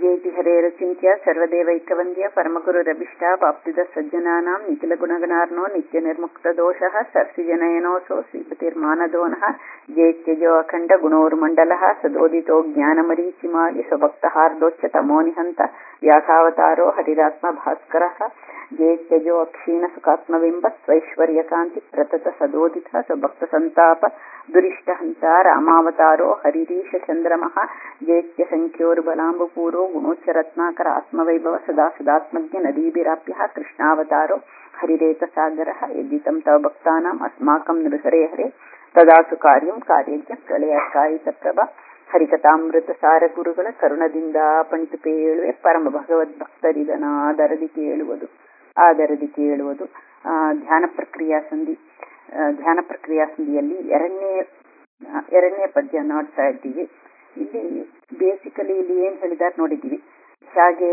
ಜೇತಿ ಹರೇರಚಿಂತ್ಯ ಸರ್ವದೇವೈಕವಂದ್ಯ ಪರಮಗುರುರಭಿಷ್ಟಾವಾಪ್ತಿದ ಸಜ್ಜನಾನಾಂ ನಿಖಿಲಗುಣಗಣಾರ್ನೋ ನಿತ್ಯ ನಿರ್ಮುಕ್ತದೋಷಃ ಸರ್ಸಿಜನಯನೋऽಸೋ ಶ್ರೀಪತಿರ್ಮಾನದೋನಃ ಜೇತ್ಯಜೋ ಅಖಂಡ ಗುಣೋರ್ಮण्डलः ಸದೋದಿತೋ ಜ್ಞಾನಮರೀಚಿಮಾಲಿ ಸ್ವಭಕ್ತಹಾರ್ದೋಚ್ಚತಮೋ ನಿಹಂತ ವ್ಯಾಸಾವತಾರೋ ಹರಿರಾತ್ಮ ಭಾಸ್ಕರः ಜೇತ್ಯಜೋ ಅಕ್ಷೀಣ ಸುಖಾತ್ಮಬಿಂಬ ಸ್ವೈಶ್ವರ್ಯಕಾಂತಿ ಪ್ರತತ ಸದೋದಿತ ಸ್ವಭಕ್ತ ಸಂತಾಪ ದುರಿಷ್ಟಹಂತ ರಾಮಾವತಾರೋ ಹರಿರೀಶ ಚಂದ್ರಮಃ ಜೇತ್ಯ ಸಂಖ್ಯೋರ್ಬಲಾಂಬಪೂರೋ ಗುಣೋಚ್ಚರತ್ನಾಕರ ಆತ್ಮವೈಭವ ಸದಾ ಸದಾತ್ಮಜ್ಞ ನದೀಭಿರಾಪ್ಯ ಕೃಷ್ಣಾವತಾರೋ ಹರಿರೇಕಸಾಗರः ಯದ್ದಿतं ತವ ಭಕ್ತಾನಾम् अस्माकं नृहरे हरे ತದಾಸು ಕಾರ್ಯಂ ಕಾರ್ಯಜ್ಞ ಪ್ರಳಯಕಾಯಿತಪ್ರಭ ಹರಿಕಥಾಮೃತ ಗುರುಗಳ ಕರುಣದಿಂದ ಪಣಿತು ಪೇಳುವೆ ಪರಮ ಭಗವದ್ ಭಕ್ತರಿದನ ಆದರದಿ ಕೇಳುವುದು ಆದರದಿ ಕೇಳುವುದು ಧ್ಯಾನ ಪ್ರಕ್ರಿಯಾ ಸಂಧಿ ಧ್ಯಾನ ಪ್ರಕ್ರಿಯಾ ಸಂಧಿಯಲ್ಲಿ ಎರಡನೇ ಎರಡನೇ ಪದ್ಯ ನೋಡ್ತಾ ಇದ್ದೀವಿ ಇಲ್ಲಿ ಬೇಸಿಕಲಿ ಇಲ್ಲಿ ಏನ್ ಹೇಳಿದಾರೆ ನೋಡಿದ್ದೀವಿ ಹೇಗೆ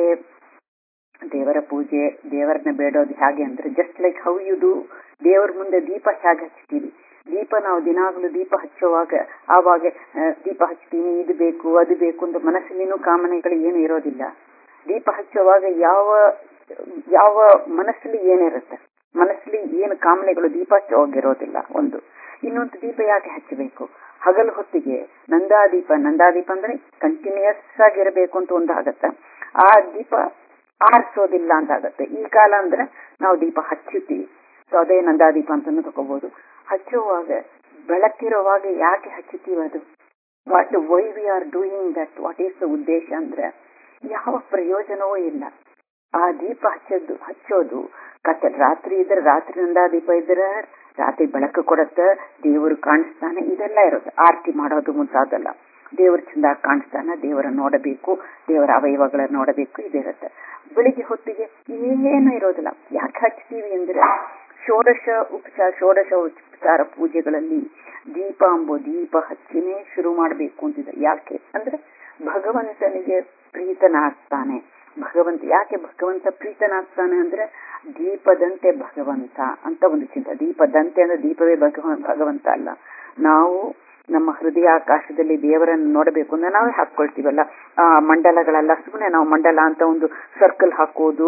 ದೇವರ ಪೂಜೆ ದೇವರನ್ನ ಬೇಡೋದು ಹೇಗೆ ಅಂದ್ರೆ just like how you do ದೇವರ ಮುಂದೆ ದೀಪ ಹೇಗೆ ಹಚ್ತೀವಿ ದೀಪ ನಾವು ದಿನಾಗಲೂ ದೀಪ ಹಚ್ಚುವಾಗ ಆವಾಗ ದೀಪ ಹಚ್ತೀನಿ ಇದು ಬೇಕು ಅದು ಬೇಕು ಅಂತ ಮನಸ್ಸಿನೂ ಕಾಮನೆಗಳು ಏನು ಇರೋದಿಲ್ಲ ದೀಪ ಹಚ್ಚುವಾಗ ಯಾವ ಯಾವ ಮನಸ್ಸಲ್ಲಿ ಏನಿರುತ್ತೆ ಮನಸ್ಸಲ್ಲಿ ಏನು ಕಾಮನೆಗಳು ದೀಪ ಹಚ್ಚುವಾಗಿರೋದಿಲ್ಲ ಒಂದು ಇನ್ನೊಂದು ದೀಪ ಯಾಕೆ ಹಚ್ಚಬೇಕು ಹಗಲು ಹೊತ್ತಿಗೆ ನಂದಾದೀಪ ನಂದಾದೀಪ ಅಂದ್ರೆ ಕಂಟಿನ್ಯೂಸ್ ಆಗಿರಬೇಕು ಅಂತ ಒಂದು ಆಗತ್ತೆ ಆ ದೀಪ ಆರಿಸೋದಿಲ್ಲ ಅಂತ ಆಗತ್ತೆ ಈ ಕಾಲ ಅಂದ್ರೆ ನಾವು ದೀಪ ಹಚ್ಚುತ್ತೀವಿ ಸೊ ಅದೇ ನಂದಾದೀಪ ಅಂತಾನು ತಗೋಬಹುದು ಹಚ್ಚುವಾಗ ಬೆಳಕಿರುವಾಗ ಯಾಕೆ ಹಚ್ಚುತ್ತೀವಿ ಅದು what why we are doing that what is the ಉದ್ದೇಶ ಅಂದ್ರೆ ಯಾವ ಪ್ರಯೋಜನವೂ ಇಲ್ಲ ಆ ದೀಪ ಹಚ್ಚೋದು ಹಚ್ಚೋದು ಕತ್ತ ರಾತ್ರಿ ಇದ್ರೆ ರಾತ್ರಿಯಿಂದ ದೀಪ ಇದ್ರೆ ರಾತ್ರಿ ಬೆಳಕು ಕೊಡತ್ತೆ ದೇವರು ಕಾಣಿಸ್ತಾನೆ ಇದೆಲ್ಲ ಇರುತ್ತೆ ಆರತಿ ಮಾಡೋದು ಮುಂತಾದಲ್ಲ ದೇವರು ಚಂದ ಕಾಣಿಸ್ತಾನೆ ದೇವರ ನೋಡಬೇಕು ದೇವರ ಅವಯವಗಳನ್ನ ನೋಡಬೇಕು ಇದಿರುತ್ತೆ ಬೆಳಿಗ್ಗೆ ಹೊತ್ತಿಗೆ ಏನು ಇರೋದಿಲ್ಲ ಯಾಕೆ ಹಚ್ತೀವಿ ಅಂದ್ರೆ ಷೋಡಶ ಉಪಚಾರ ಷೋಡಶ ಉಪಚಾರ ಪೂಜೆಗಳಲ್ಲಿ ದೀಪ ಅಂಬೋ ದೀಪ ಹಚ್ಚಿನೇ ಶುರು ಮಾಡಬೇಕು ಅಂತಿದೆ ಯಾಕೆ ಅಂದ್ರೆ ಭಗವಂತನಿಗೆ ಪ್ರೀತನಾಗ್ತಾನೆ ಭಗವಂತ ಯಾಕೆ ಭಗವಂತ ಪ್ರೀತನಾಗ್ತಾನೆ ಅಂದ್ರೆ ದೀಪದಂತೆ ಭಗವಂತ ಅಂತ ಒಂದು ಚಿಂತೆ ದೀಪದಂತೆ ಅಂದ್ರೆ ದೀಪವೇ ಭಗವ ಭಗವಂತ ಅಲ್ಲ ನಾವು ನಮ್ಮ ಹೃದಯ ಆಕಾಶದಲ್ಲಿ ದೇವರನ್ನು ನೋಡಬೇಕು ಅಂದ್ರೆ ನಾವೇ ಹಾಕೊಳ್ತೀವಲ್ಲ ಆ ಮಂಡಲಗಳೆಲ್ಲ ಸುಮ್ಮನೆ ನಾವು ಮಂಡಲ ಅಂತ ಒಂದು ಸರ್ಕಲ್ ಹಾಕೋದು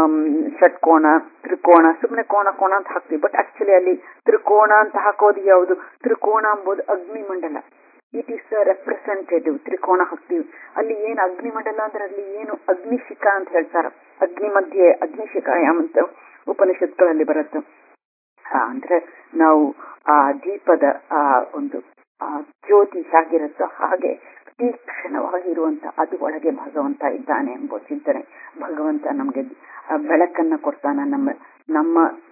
ಷಟ್ಕೋಣ ತ್ರಿಕೋಣ ಸುಮ್ಮನೆ ಕೋಣ ಕೋಣ ಅಂತ ಹಾಕ್ತೀವಿ ಬಟ್ ಆಕ್ಚುಲಿ ಅಲ್ಲಿ ತ್ರಿಕೋಣ ಅಂತ ಹಾಕೋದು ಯಾವುದು ತ್ರಿಕೋಣ ಎಂಬುದು ಅಗ್ನಿ ಮಂಡಲ ಇಟ್ ಈಸ್ ರೆಪ್ರೆಸೆಂಟೇಟಿವ್ ತ್ರಿಕೋಣ ಹಾಕ್ತೀವಿ ಅಲ್ಲಿ ಏನು ಅಗ್ನಿ ಮಂಡಲ ಅಂದ್ರೆ ಅಲ್ಲಿ ಏನು ಅಗ್ನಿಶಿಖ ಅಂತ ಹೇಳ್ತಾರ ಅಗ್ನಿ ಮಧ್ಯೆ ಅಗ್ನಿಶಿಖಾಯಾಮ್ ಅಂತ ಉಪನಿಷತ್ಗಳಲ್ಲಿ ಬರುತ್ತೆ ಅಂದ್ರೆ ನಾವು ಆ ದೀಪದ ಆ ಒಂದು ಆ ಜ್ಯೋತಿ ಹೇಗಿರುತ್ತೋ ಹಾಗೆ ತೀಕ್ಷ್ಣವಾಗಿರುವಂತ ಅದು ಒಳಗೆ ಭಗವಂತ ಇದ್ದಾನೆ ಎಂಬ ಚಿಂತನೆ ಭಗವಂತ ನಮ್ಗೆ ಬೆಳಕನ್ನ ಕೊಡ್ತಾನ ನಮ್ಮ ನಮ್ಮ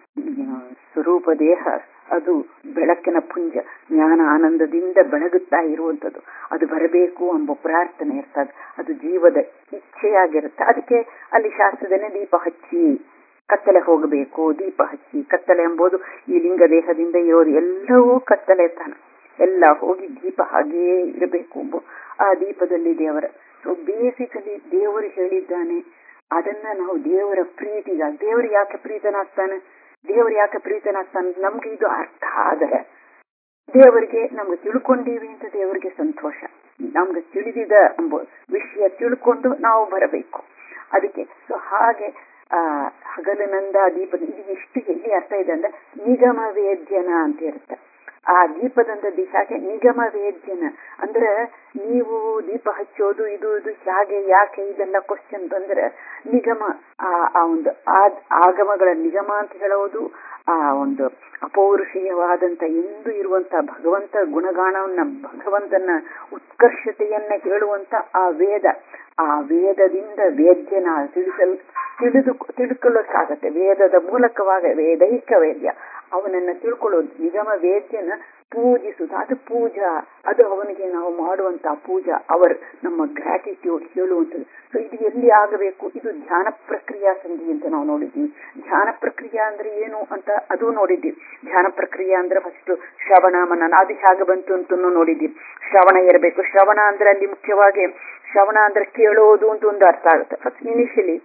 ಸ್ವರೂಪ ದೇಹ ಅದು ಬೆಳಕಿನ ಪುಂಜ ಜ್ಞಾನ ಆನಂದದಿಂದ ಬೆಳಗುತ್ತಾ ಇರುವಂತದ್ದು ಅದು ಬರಬೇಕು ಎಂಬ ಪ್ರಾರ್ಥನೆ ಇರ್ತದೆ ಅದು ಜೀವದ ಇಚ್ಛೆಯಾಗಿರುತ್ತೆ ಅದಕ್ಕೆ ಅಲ್ಲಿ ಶಾಸ್ತ್ರದಲ್ಲೇ ದೀಪ ಹಚ್ಚಿ ಕತ್ತಲೆ ಹೋಗಬೇಕು ದೀಪ ಹಚ್ಚಿ ಕತ್ತಲೆ ಎಂಬುದು ಈ ಲಿಂಗ ದೇಹದಿಂದ ಇರೋದು ಎಲ್ಲವೂ ಕತ್ತಲೆ ತಾನ ಎಲ್ಲ ಹೋಗಿ ದೀಪ ಹಾಗೇ ಇರಬೇಕು ಎಂಬ ಆ ದೀಪದಲ್ಲಿ ದೇವರ ಸೊ ಬೇಸಿಕಲಿ ದೇವರು ಹೇಳಿದ್ದಾನೆ ಅದನ್ನ ನಾವು ದೇವರ ಪ್ರೀತಿಗ ದೇವರು ಯಾಕೆ ಪ್ರೀತನಾಗ್ತಾನೆ ದೇವರು ಯಾಕೆ ಪ್ರೀತನಾಗ್ತಾನೆ ನಮ್ಗೆ ಇದು ಅರ್ಥ ಆದರೆ ದೇವರಿಗೆ ನಮ್ಗೆ ತಿಳ್ಕೊಂಡೀವಿ ಅಂತ ದೇವರಿಗೆ ಸಂತೋಷ ನಮ್ಗೆ ತಿಳಿದಿದ ಎಂಬ ವಿಷಯ ತಿಳ್ಕೊಂಡು ನಾವು ಬರಬೇಕು ಅದಕ್ಕೆ ಸೊ ಹಾಗೆ ಆ ಹಗಲಿನಂದ ದೀಪ ಇದು ಎಷ್ಟು ಎಲ್ಲಿ ಅರ್ಥ ಇದೆ ಅಂದ್ರೆ ನಿಗಮ ವೇದ್ಯನ ಅಂತ ಇರುತ್ತೆ ಆ ದೀಪದಂತ ಹಾಗೆ ನಿಗಮ ವೇದ್ಯನ ಅಂದ್ರೆ ನೀವು ದೀಪ ಹಚ್ಚೋದು ಇದು ಇದು ಹೇಗೆ ಯಾಕೆ ಇದೆಲ್ಲ ಕ್ವಶನ್ ಬಂದ್ರೆ ನಿಗಮ ಆ ಆ ಒಂದು ಆಗಮಗಳ ನಿಗಮ ಅಂತ ಹೇಳೋದು ಆ ಒಂದು ಅಪೌರುಷೀಯವಾದಂತ ಎಂದು ಇರುವಂತ ಭಗವಂತ ಗುಣಗಾಣವನ್ನ ಭಗವಂತನ ಉತ್ಕರ್ಷತೆಯನ್ನ ಹೇಳುವಂತ ಆ ವೇದ ಆ ವೇದದಿಂದ ವೇದ್ಯನ ತಿಳಿಸಲ್ ತಿಳಿದು ತಿಳ್ಕೊಳ್ಳೋಕ್ಕಾಗತ್ತೆ ವೇದದ ಮೂಲಕವಾಗ ವೇದೈಕ ವೇದ್ಯ ಅವನನ್ನ ತಿಳ್ಕೊಳ್ಳೋದು ನಿಗಮ ವೇದ್ಯನ ಪೂಜಿಸುವುದು ಅದು ಪೂಜಾ ಅದು ಅವನಿಗೆ ನಾವು ಮಾಡುವಂತ ಪೂಜಾ ಅವರ್ ನಮ್ಮ ಗ್ರಾಟಿಟ್ಯೂಡ್ ಹೇಳುವಂಥದ್ದು ಸೊ ಇದು ಎಲ್ಲಿ ಆಗಬೇಕು ಇದು ಧ್ಯಾನ ಪ್ರಕ್ರಿಯಾ ಸಂಧಿ ಅಂತ ನಾವು ನೋಡಿದ್ದೀವಿ ಧ್ಯಾನ ಪ್ರಕ್ರಿಯೆ ಅಂದ್ರೆ ಏನು ಅಂತ ಅದು ನೋಡಿದ್ದೀವಿ ಧ್ಯಾನ ಪ್ರಕ್ರಿಯೆ ಅಂದ್ರೆ ಫಸ್ಟ್ ಶ್ರವಣ ಮನನ ಅದು ಹೇಗೆ ಬಂತು ಅಂತ ನೋಡಿದ್ದೀವಿ ಶ್ರವಣ ಇರಬೇಕು ಶ್ರವಣ ಅಂದ್ರೆ ಅಲ್ಲಿ ಮುಖ್ಯವಾಗಿ ಶ್ರವಣ ಅಂದ್ರೆ ಕೇಳೋದು ಅಂತ ಒಂದು ಅರ್ಥ ಆಗುತ್ತೆ ಫಸ್ಟ್ ಇನಿಷಿಯಲಿ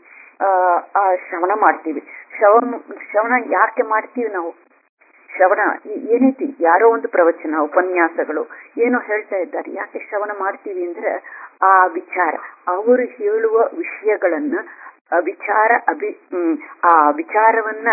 ಆ ಶ್ರವಣ ಮಾಡ್ತೀವಿ ಶ್ರವಣ ಶ್ರವಣ ಯಾಕೆ ಮಾಡ್ತೀವಿ ನಾವು ಶ್ರವಣ ಏನೈತಿ ಯಾರೋ ಒಂದು ಪ್ರವಚನ ಉಪನ್ಯಾಸಗಳು ಏನೋ ಹೇಳ್ತಾ ಇದ್ದಾರೆ ಯಾಕೆ ಶ್ರವಣ ಮಾಡ್ತೀವಿ ಅಂದ್ರೆ ಆ ವಿಚಾರ ಅವರು ಹೇಳುವ ವಿಷಯಗಳನ್ನ ಆ ವಿಚಾರ ಅಭಿ ಹ್ಮ್, ಆ ವಿಚಾರವನ್ನ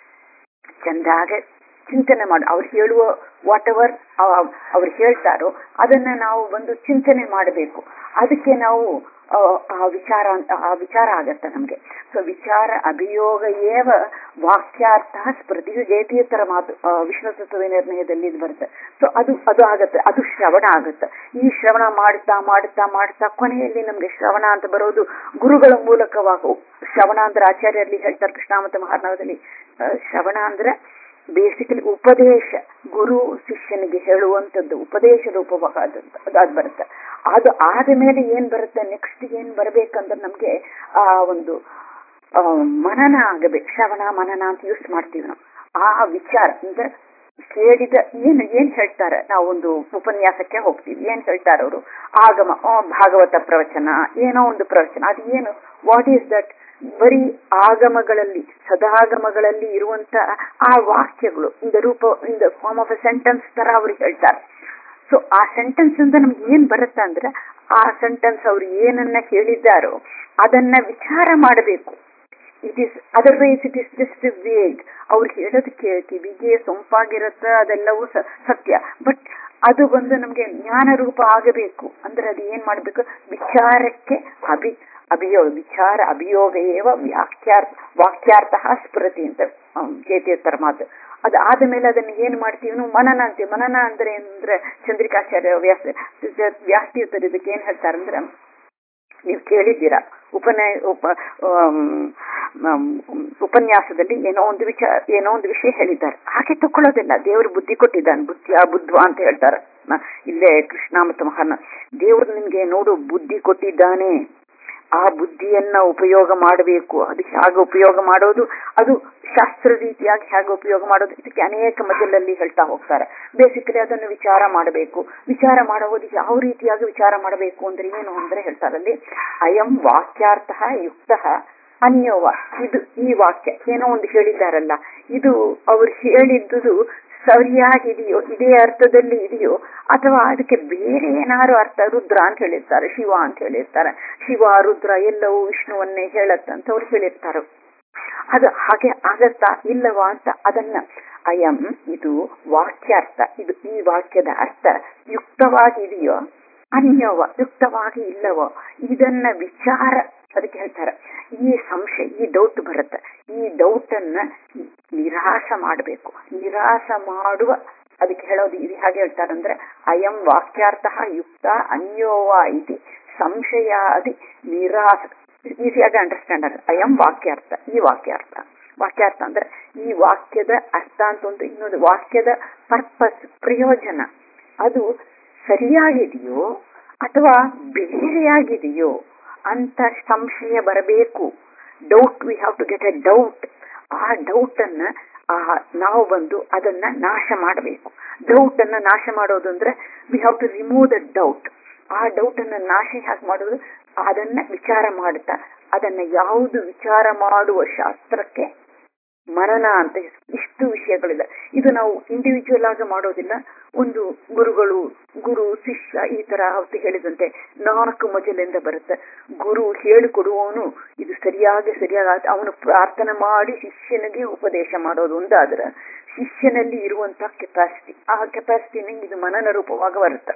ಚಂದಾಗ ಚಿಂತನೆ ಮಾಡಿ ಅವ್ರು ಹೇಳುವ ವಾಟ್ ಎವರ್ ಅವ್ರು ಹೇಳ್ತಾರೋ ಅದನ್ನ ನಾವು ಒಂದು ಚಿಂತನೆ ಮಾಡಬೇಕು ಅದಕ್ಕೆ ನಾವು ಆ, ಆ ವಿಚಾರ ಅಂತ ಆ ವಿಚಾರ ಆಗತ್ತೆ ನಮ್ಗೆ ಸೊ ವಿಚಾರ ಅಭಿಯೋಗ ಏವ ವಾಕ್ಯಾರ್ಥ ಸ್ಮೃತಿಯು ಜಯತೀರ್ಥರ ಮಾತು ಆ, ವಿಷ್ಣು ತತ್ವ ನಿರ್ಣಯದಲ್ಲಿ ಇದು ಬರುತ್ತೆ ಸೊ ಅದು ಅದು ಆಗತ್ತೆ ಅದು ಶ್ರವಣ ಆಗತ್ತೆ ಈ ಶ್ರವಣ ಮಾಡ್ತಾ ಮಾಡ್ತಾ ಮಾಡ್ತಾ ಕೊನೆಯಲ್ಲಿ ನಮ್ಗೆ ಶ್ರವಣ ಅಂತ ಬರೋದು ಗುರುಗಳ ಮೂಲಕವಾಗ ಶ್ರವಣ ಅಂದ್ರೆ ಆಚಾರ್ಯರಲ್ಲಿ ಹೇಳ್ತಾರೆ ಕೃಷ್ಣಾಮತ ಮಹಾರ್ಣವದಲ್ಲಿ ಆ, ಶ್ರವಣ ಅಂದ್ರೆ ಬೇಸಿಕಲಿ ಉಪದೇಶ ಗುರು ಶಿಷ್ಯನಿಗೆ ಹೇಳುವಂಥದ್ದು ಉಪದೇಶ ರೂಪವಾದಂತ ಅದಾದ್ ಬರುತ್ತೆ ಅದು ಆದ ಮೇಲೆ ಏನ್ ಬರುತ್ತೆ ನೆಕ್ಸ್ಟ್ ಏನ್ ಬರ್ಬೇಕಂದ್ರೆ ನಮ್ಗೆ ಆ ಒಂದು ಆ, ಮನನ ಆಗಬೇಕು ಶ್ರವಣ ಮನನ ಅಂತ ಯೂಸ್ ಮಾಡ್ತೀವಿ ನಾವು ಆ ವಿಚಾರ ಅಂದ್ರೆ ಕೇಳಿದ ಏನು ಏನ್ ಹೇಳ್ತಾರೆ ನಾವು ಒಂದು ಉಪನ್ಯಾಸಕ್ಕೆ ಹೋಗ್ತೀವಿ ಏನ್ ಹೇಳ್ತಾರೆ ಅವರು ಆಗಮ ಆ, ಭಾಗವತ ಪ್ರವಚನ ಏನೋ ಒಂದು ಪ್ರವಚನ ಅದು ಏನು ವಾಟ್ ಈಸ್ ದಟ್ ಬರೀ ಆಗಮಗಳಲ್ಲಿ ಸದಾಗಮಗಳಲ್ಲಿ ಇರುವಂತ ಆ ವಾಕ್ಯಗಳು ಇನ್ ದ ರೂಪ in the form of a sentence ತರ ಅವ್ರು ಹೇಳ್ತಾರೆ ಸೊ ಆ ಸೆಂಟೆನ್ಸ್ ಇಂದ ನಮ್ಗೆ ಏನ್ ಬರುತ್ತೆ ಅಂದ್ರೆ ಆ ಸೆಂಟೆನ್ಸ್ ಅವ್ರು ಏನನ್ನ ಹೇಳಿದ್ದಾರೋ ಅದನ್ನ ವಿಚಾರ ಮಾಡಬೇಕು it is otherwise it is just vague ಅವ್ರು ಹೇಳೋದು ಕಿವಿಗೆ ಸೊಂಪಾಗಿರುತ್ತೆ ಅದೆಲ್ಲವೂ ಸ- ಸತ್ಯ ಬಟ್ ಅದು ಬಂದು ನಮ್ಗೆ ಜ್ಞಾನ ರೂಪ ಆಗಬೇಕು ಅಂದ್ರೆ ಅದು ಏನ್ ಮಾಡ್ಬೇಕು ವಿಚಾರಕ್ಕೆ ಅಭಿ ಅಭಿಯೋಗ ವಿಚಾರ ಅಭಿಯೋಗ ಏವ ವ್ಯಾಖ್ಯಾರ್ಥ ವಾಕ್ಯಾರ್ಥ ಸ್ಫುರತಿ ಅಂತ ಕೇತಿರ್ತಾರ ಮಾತು ಅದಾದ ಮೇಲೆ ಅದನ್ನ ಏನ್ ಮಾಡ್ತೀವಿ ನಾವು ಮನನ ಅಂತೀವಿ ಮನನ ಅಂದ್ರೆ ಅಂದ್ರೆ ಚಂದ್ರಿಕಾಚಾರ್ಯ ವ್ಯಾಸ ವ್ಯಾಸ್ತೀರ್ತಾರೆ ಇದಕ್ಕೆ ಏನ್ ಹೇಳ್ತಾರಂದ್ರೆ ನೀವು ಕೇಳಿದ್ದೀರಾ ಉಪನಯ ಉಪ ಆಮ್, ಆಮ್, ಉಪನ್ಯಾಸದಲ್ಲಿ ಏನೋ ಒಂದು ವಿಚಾರ ಏನೋ ಒಂದು ವಿಷಯ ಹೇಳಿದ್ದಾರೆ ಹಾಗೆ ತಕೊಳ್ಳೋದಿಲ್ಲ ದೇವರು ಬುದ್ಧಿ ಕೊಟ್ಟಿದ್ದಾನೆ ಬುದ್ಧಿ ಆ ಬುದ್ಧ ಅಂತ ಹೇಳ್ತಾರೆ ನ- ಇಲ್ಲೇ ಕೃಷ್ಣ ಮತ್ತು ಮಹಾನ ದೇವರು ನಿಮ್ಗೆ ನೋಡು ಬುದ್ಧಿ ಕೊಟ್ಟಿದ್ದಾನೆ ಆ ಬುದ್ಧಿಯನ್ನ ಉಪಯೋಗ ಮಾಡಬೇಕು ಅದು ಹೇಗೆ ಉಪಯೋಗ ಮಾಡೋದು ಅದು ಶಾಸ್ತ್ರ ರೀತಿಯಾಗಿ ಹೇಗೆ ಉಪಯೋಗ ಮಾಡೋದು ಇದಕ್ಕೆ ಅನೇಕ ಮಧ್ಯದಲ್ಲಿ ಹೇಳ್ತಾ ಹೋಗ್ತಾರೆ ಬೇಸಿಕಲಿ ಅದನ್ನು ವಿಚಾರ ಮಾಡಬೇಕು ವಿಚಾರ ಮಾಡುವುದು ಯಾವ ರೀತಿಯಾಗಿ ವಿಚಾರ ಮಾಡಬೇಕು ಅಂದ್ರೆ ಏನು ಅಂದ್ರೆ ಹೇಳ್ತಾರಲ್ಲಿ ಅಯಂ ವಾಕ್ಯಾರ್ಥ ಯುಕ್ತ ಅನ್ಯೋವ ಇದು ಈ ವಾಕ್ಯ ಏನೋ ಒಂದು ಹೇಳಿದ್ದಾರಲ್ಲ ಇದು ಅವ್ರು ಹೇಳಿದ್ದುದು ಸರಿಯಾಗಿದೆಯೋ ಇದೇ ಅರ್ಥದಲ್ಲಿ ಇದೆಯೋ ಅಥವಾ ಅದಕ್ಕೆ ಬೇರೆ ಏನಾದ್ರು ಅರ್ಥ ರುದ್ರ ಅಂತ ಹೇಳಿರ್ತಾರೆ ಶಿವ ಅಂತ ಹೇಳಿರ್ತಾರೆ ಶಿವ ರುದ್ರ ಎಲ್ಲವೂ ವಿಷ್ಣುವನ್ನೇ ಹೇಳತ್ತಂತ ಅವ್ರು ಹೇಳಿರ್ತಾರೆ ಅದು ಹಾಗೆ ಆಗತ್ತಾ ಇಲ್ಲವಾ ಅಂತ ಅದನ್ನ ಅಯಂ ಇದು ವಾಕ್ಯಾರ್ಥ ಇದು ಈ ವಾಕ್ಯದ ಅರ್ಥ ಯುಕ್ತವಾಗಿದೆಯೋ ಅನ್ಯವ ಯುಕ್ತವಾಗಿ ಇಲ್ಲವೋ ಇದನ್ನ ವಿಚಾರ ಅದಕ್ಕೆ ಹೇಳ್ತಾರೆ ಈ ಸಂಶಯ ಈ ಡೌಟ್ ಬರುತ್ತೆ ಈ ಡೌಟ್ ಅನ್ನ ನಿರಾಶ ಮಾಡಬೇಕು ನಿರಾಶ ಮಾಡುವ ಅದಕ್ಕೆ ಹೇಳೋದು ಇದು ಹಾಗೆ ಹೇಳ್ತಾರಂದ್ರೆ ಅಯಂ ವಾಕ್ಯಾರ್ಥ ಯುಕ್ತ ಅನ್ಯೋವ ಇತಿ ಸಂಶಯಾದಿ ನಿರಾಶ ಈಸಿಯಾಗಿ ಅಂಡರ್ಸ್ಟ್ಯಾಂಡ್ ಆಗುತ್ತೆ ಅಯಂ ವಾಕ್ಯಾರ್ಥ ಈ ವಾಕ್ಯಾರ್ಥ ವಾಕ್ಯಾರ್ಥ ಅಂದ್ರೆ ಈ ವಾಕ್ಯದ ಅರ್ಥ ಅಂತ ಒಂದು ಇನ್ನೊಂದು ವಾಕ್ಯದ ಪರ್ಪಸ್ ಪ್ರಯೋಜನ ಅದು ಸರಿಯಾಗಿದೆಯೋ ಅಥವಾ ಬೇರೆಯಾಗಿದೆಯೋ ಅಂತ ಸಂಶಯ ಬರಬೇಕು doubt we have to get a doubt ಆ ಡೌಟ್ ಅನ್ನ ಆ ನಾವು ಬಂದು ಅದನ್ನ ನಾಶ ಮಾಡಬೇಕು ಡೌಟ್ ಅನ್ನ ನಾಶ ಮಾಡೋದು ಅಂದ್ರೆ we have to remove the doubt ಆ ಡೌಟ್ ಅನ್ನ ನಾಶ ಹೇಗೆ ಮಾಡೋದು ಅದನ್ನ ವಿಚಾರ ಮಾಡುತ್ತಾ ಅದನ್ನ ಯಾವುದು ವಿಚಾರ ಮಾಡುವ ಶಾಸ್ತ್ರಕ್ಕೆ ಮನನ ಅಂತ ಹೆಸರು. ಇಷ್ಟು ವಿಷಯಗಳಿದೆ ಇದು ನಾವು ಇಂಡಿವಿಜುವಲ್ ಆಗಿ ಮಾಡೋದಿಲ್ಲ ಒಂದು ಗುರುಗಳು ಗುರು ಶಿಷ್ಯ ಈ ತರ ಅವತ್ತು ಹೇಳಿದಂತೆ ನಾಲ್ಕು ಮಜಲಿಂದ ಬರುತ್ತೆ ಗುರು ಹೇಳಿಕೊಡುವವನು ಇದು ಸರಿಯಾಗಿ ಸರಿಯಾಗಿ ಅವನು ಪ್ರಾರ್ಥನೆ ಮಾಡಿ ಶಿಷ್ಯನಿಗೆ ಉಪದೇಶ ಮಾಡೋದು ಒಂದಾದ್ರೆ ಶಿಷ್ಯನಲ್ಲಿ ಇರುವಂತ ಕೆಪಾಸಿಟಿ ಆ ಕೆಪಾಸಿಟಿನ ಇದು ಮನನ ರೂಪವಾಗಿ ಬರುತ್ತೆ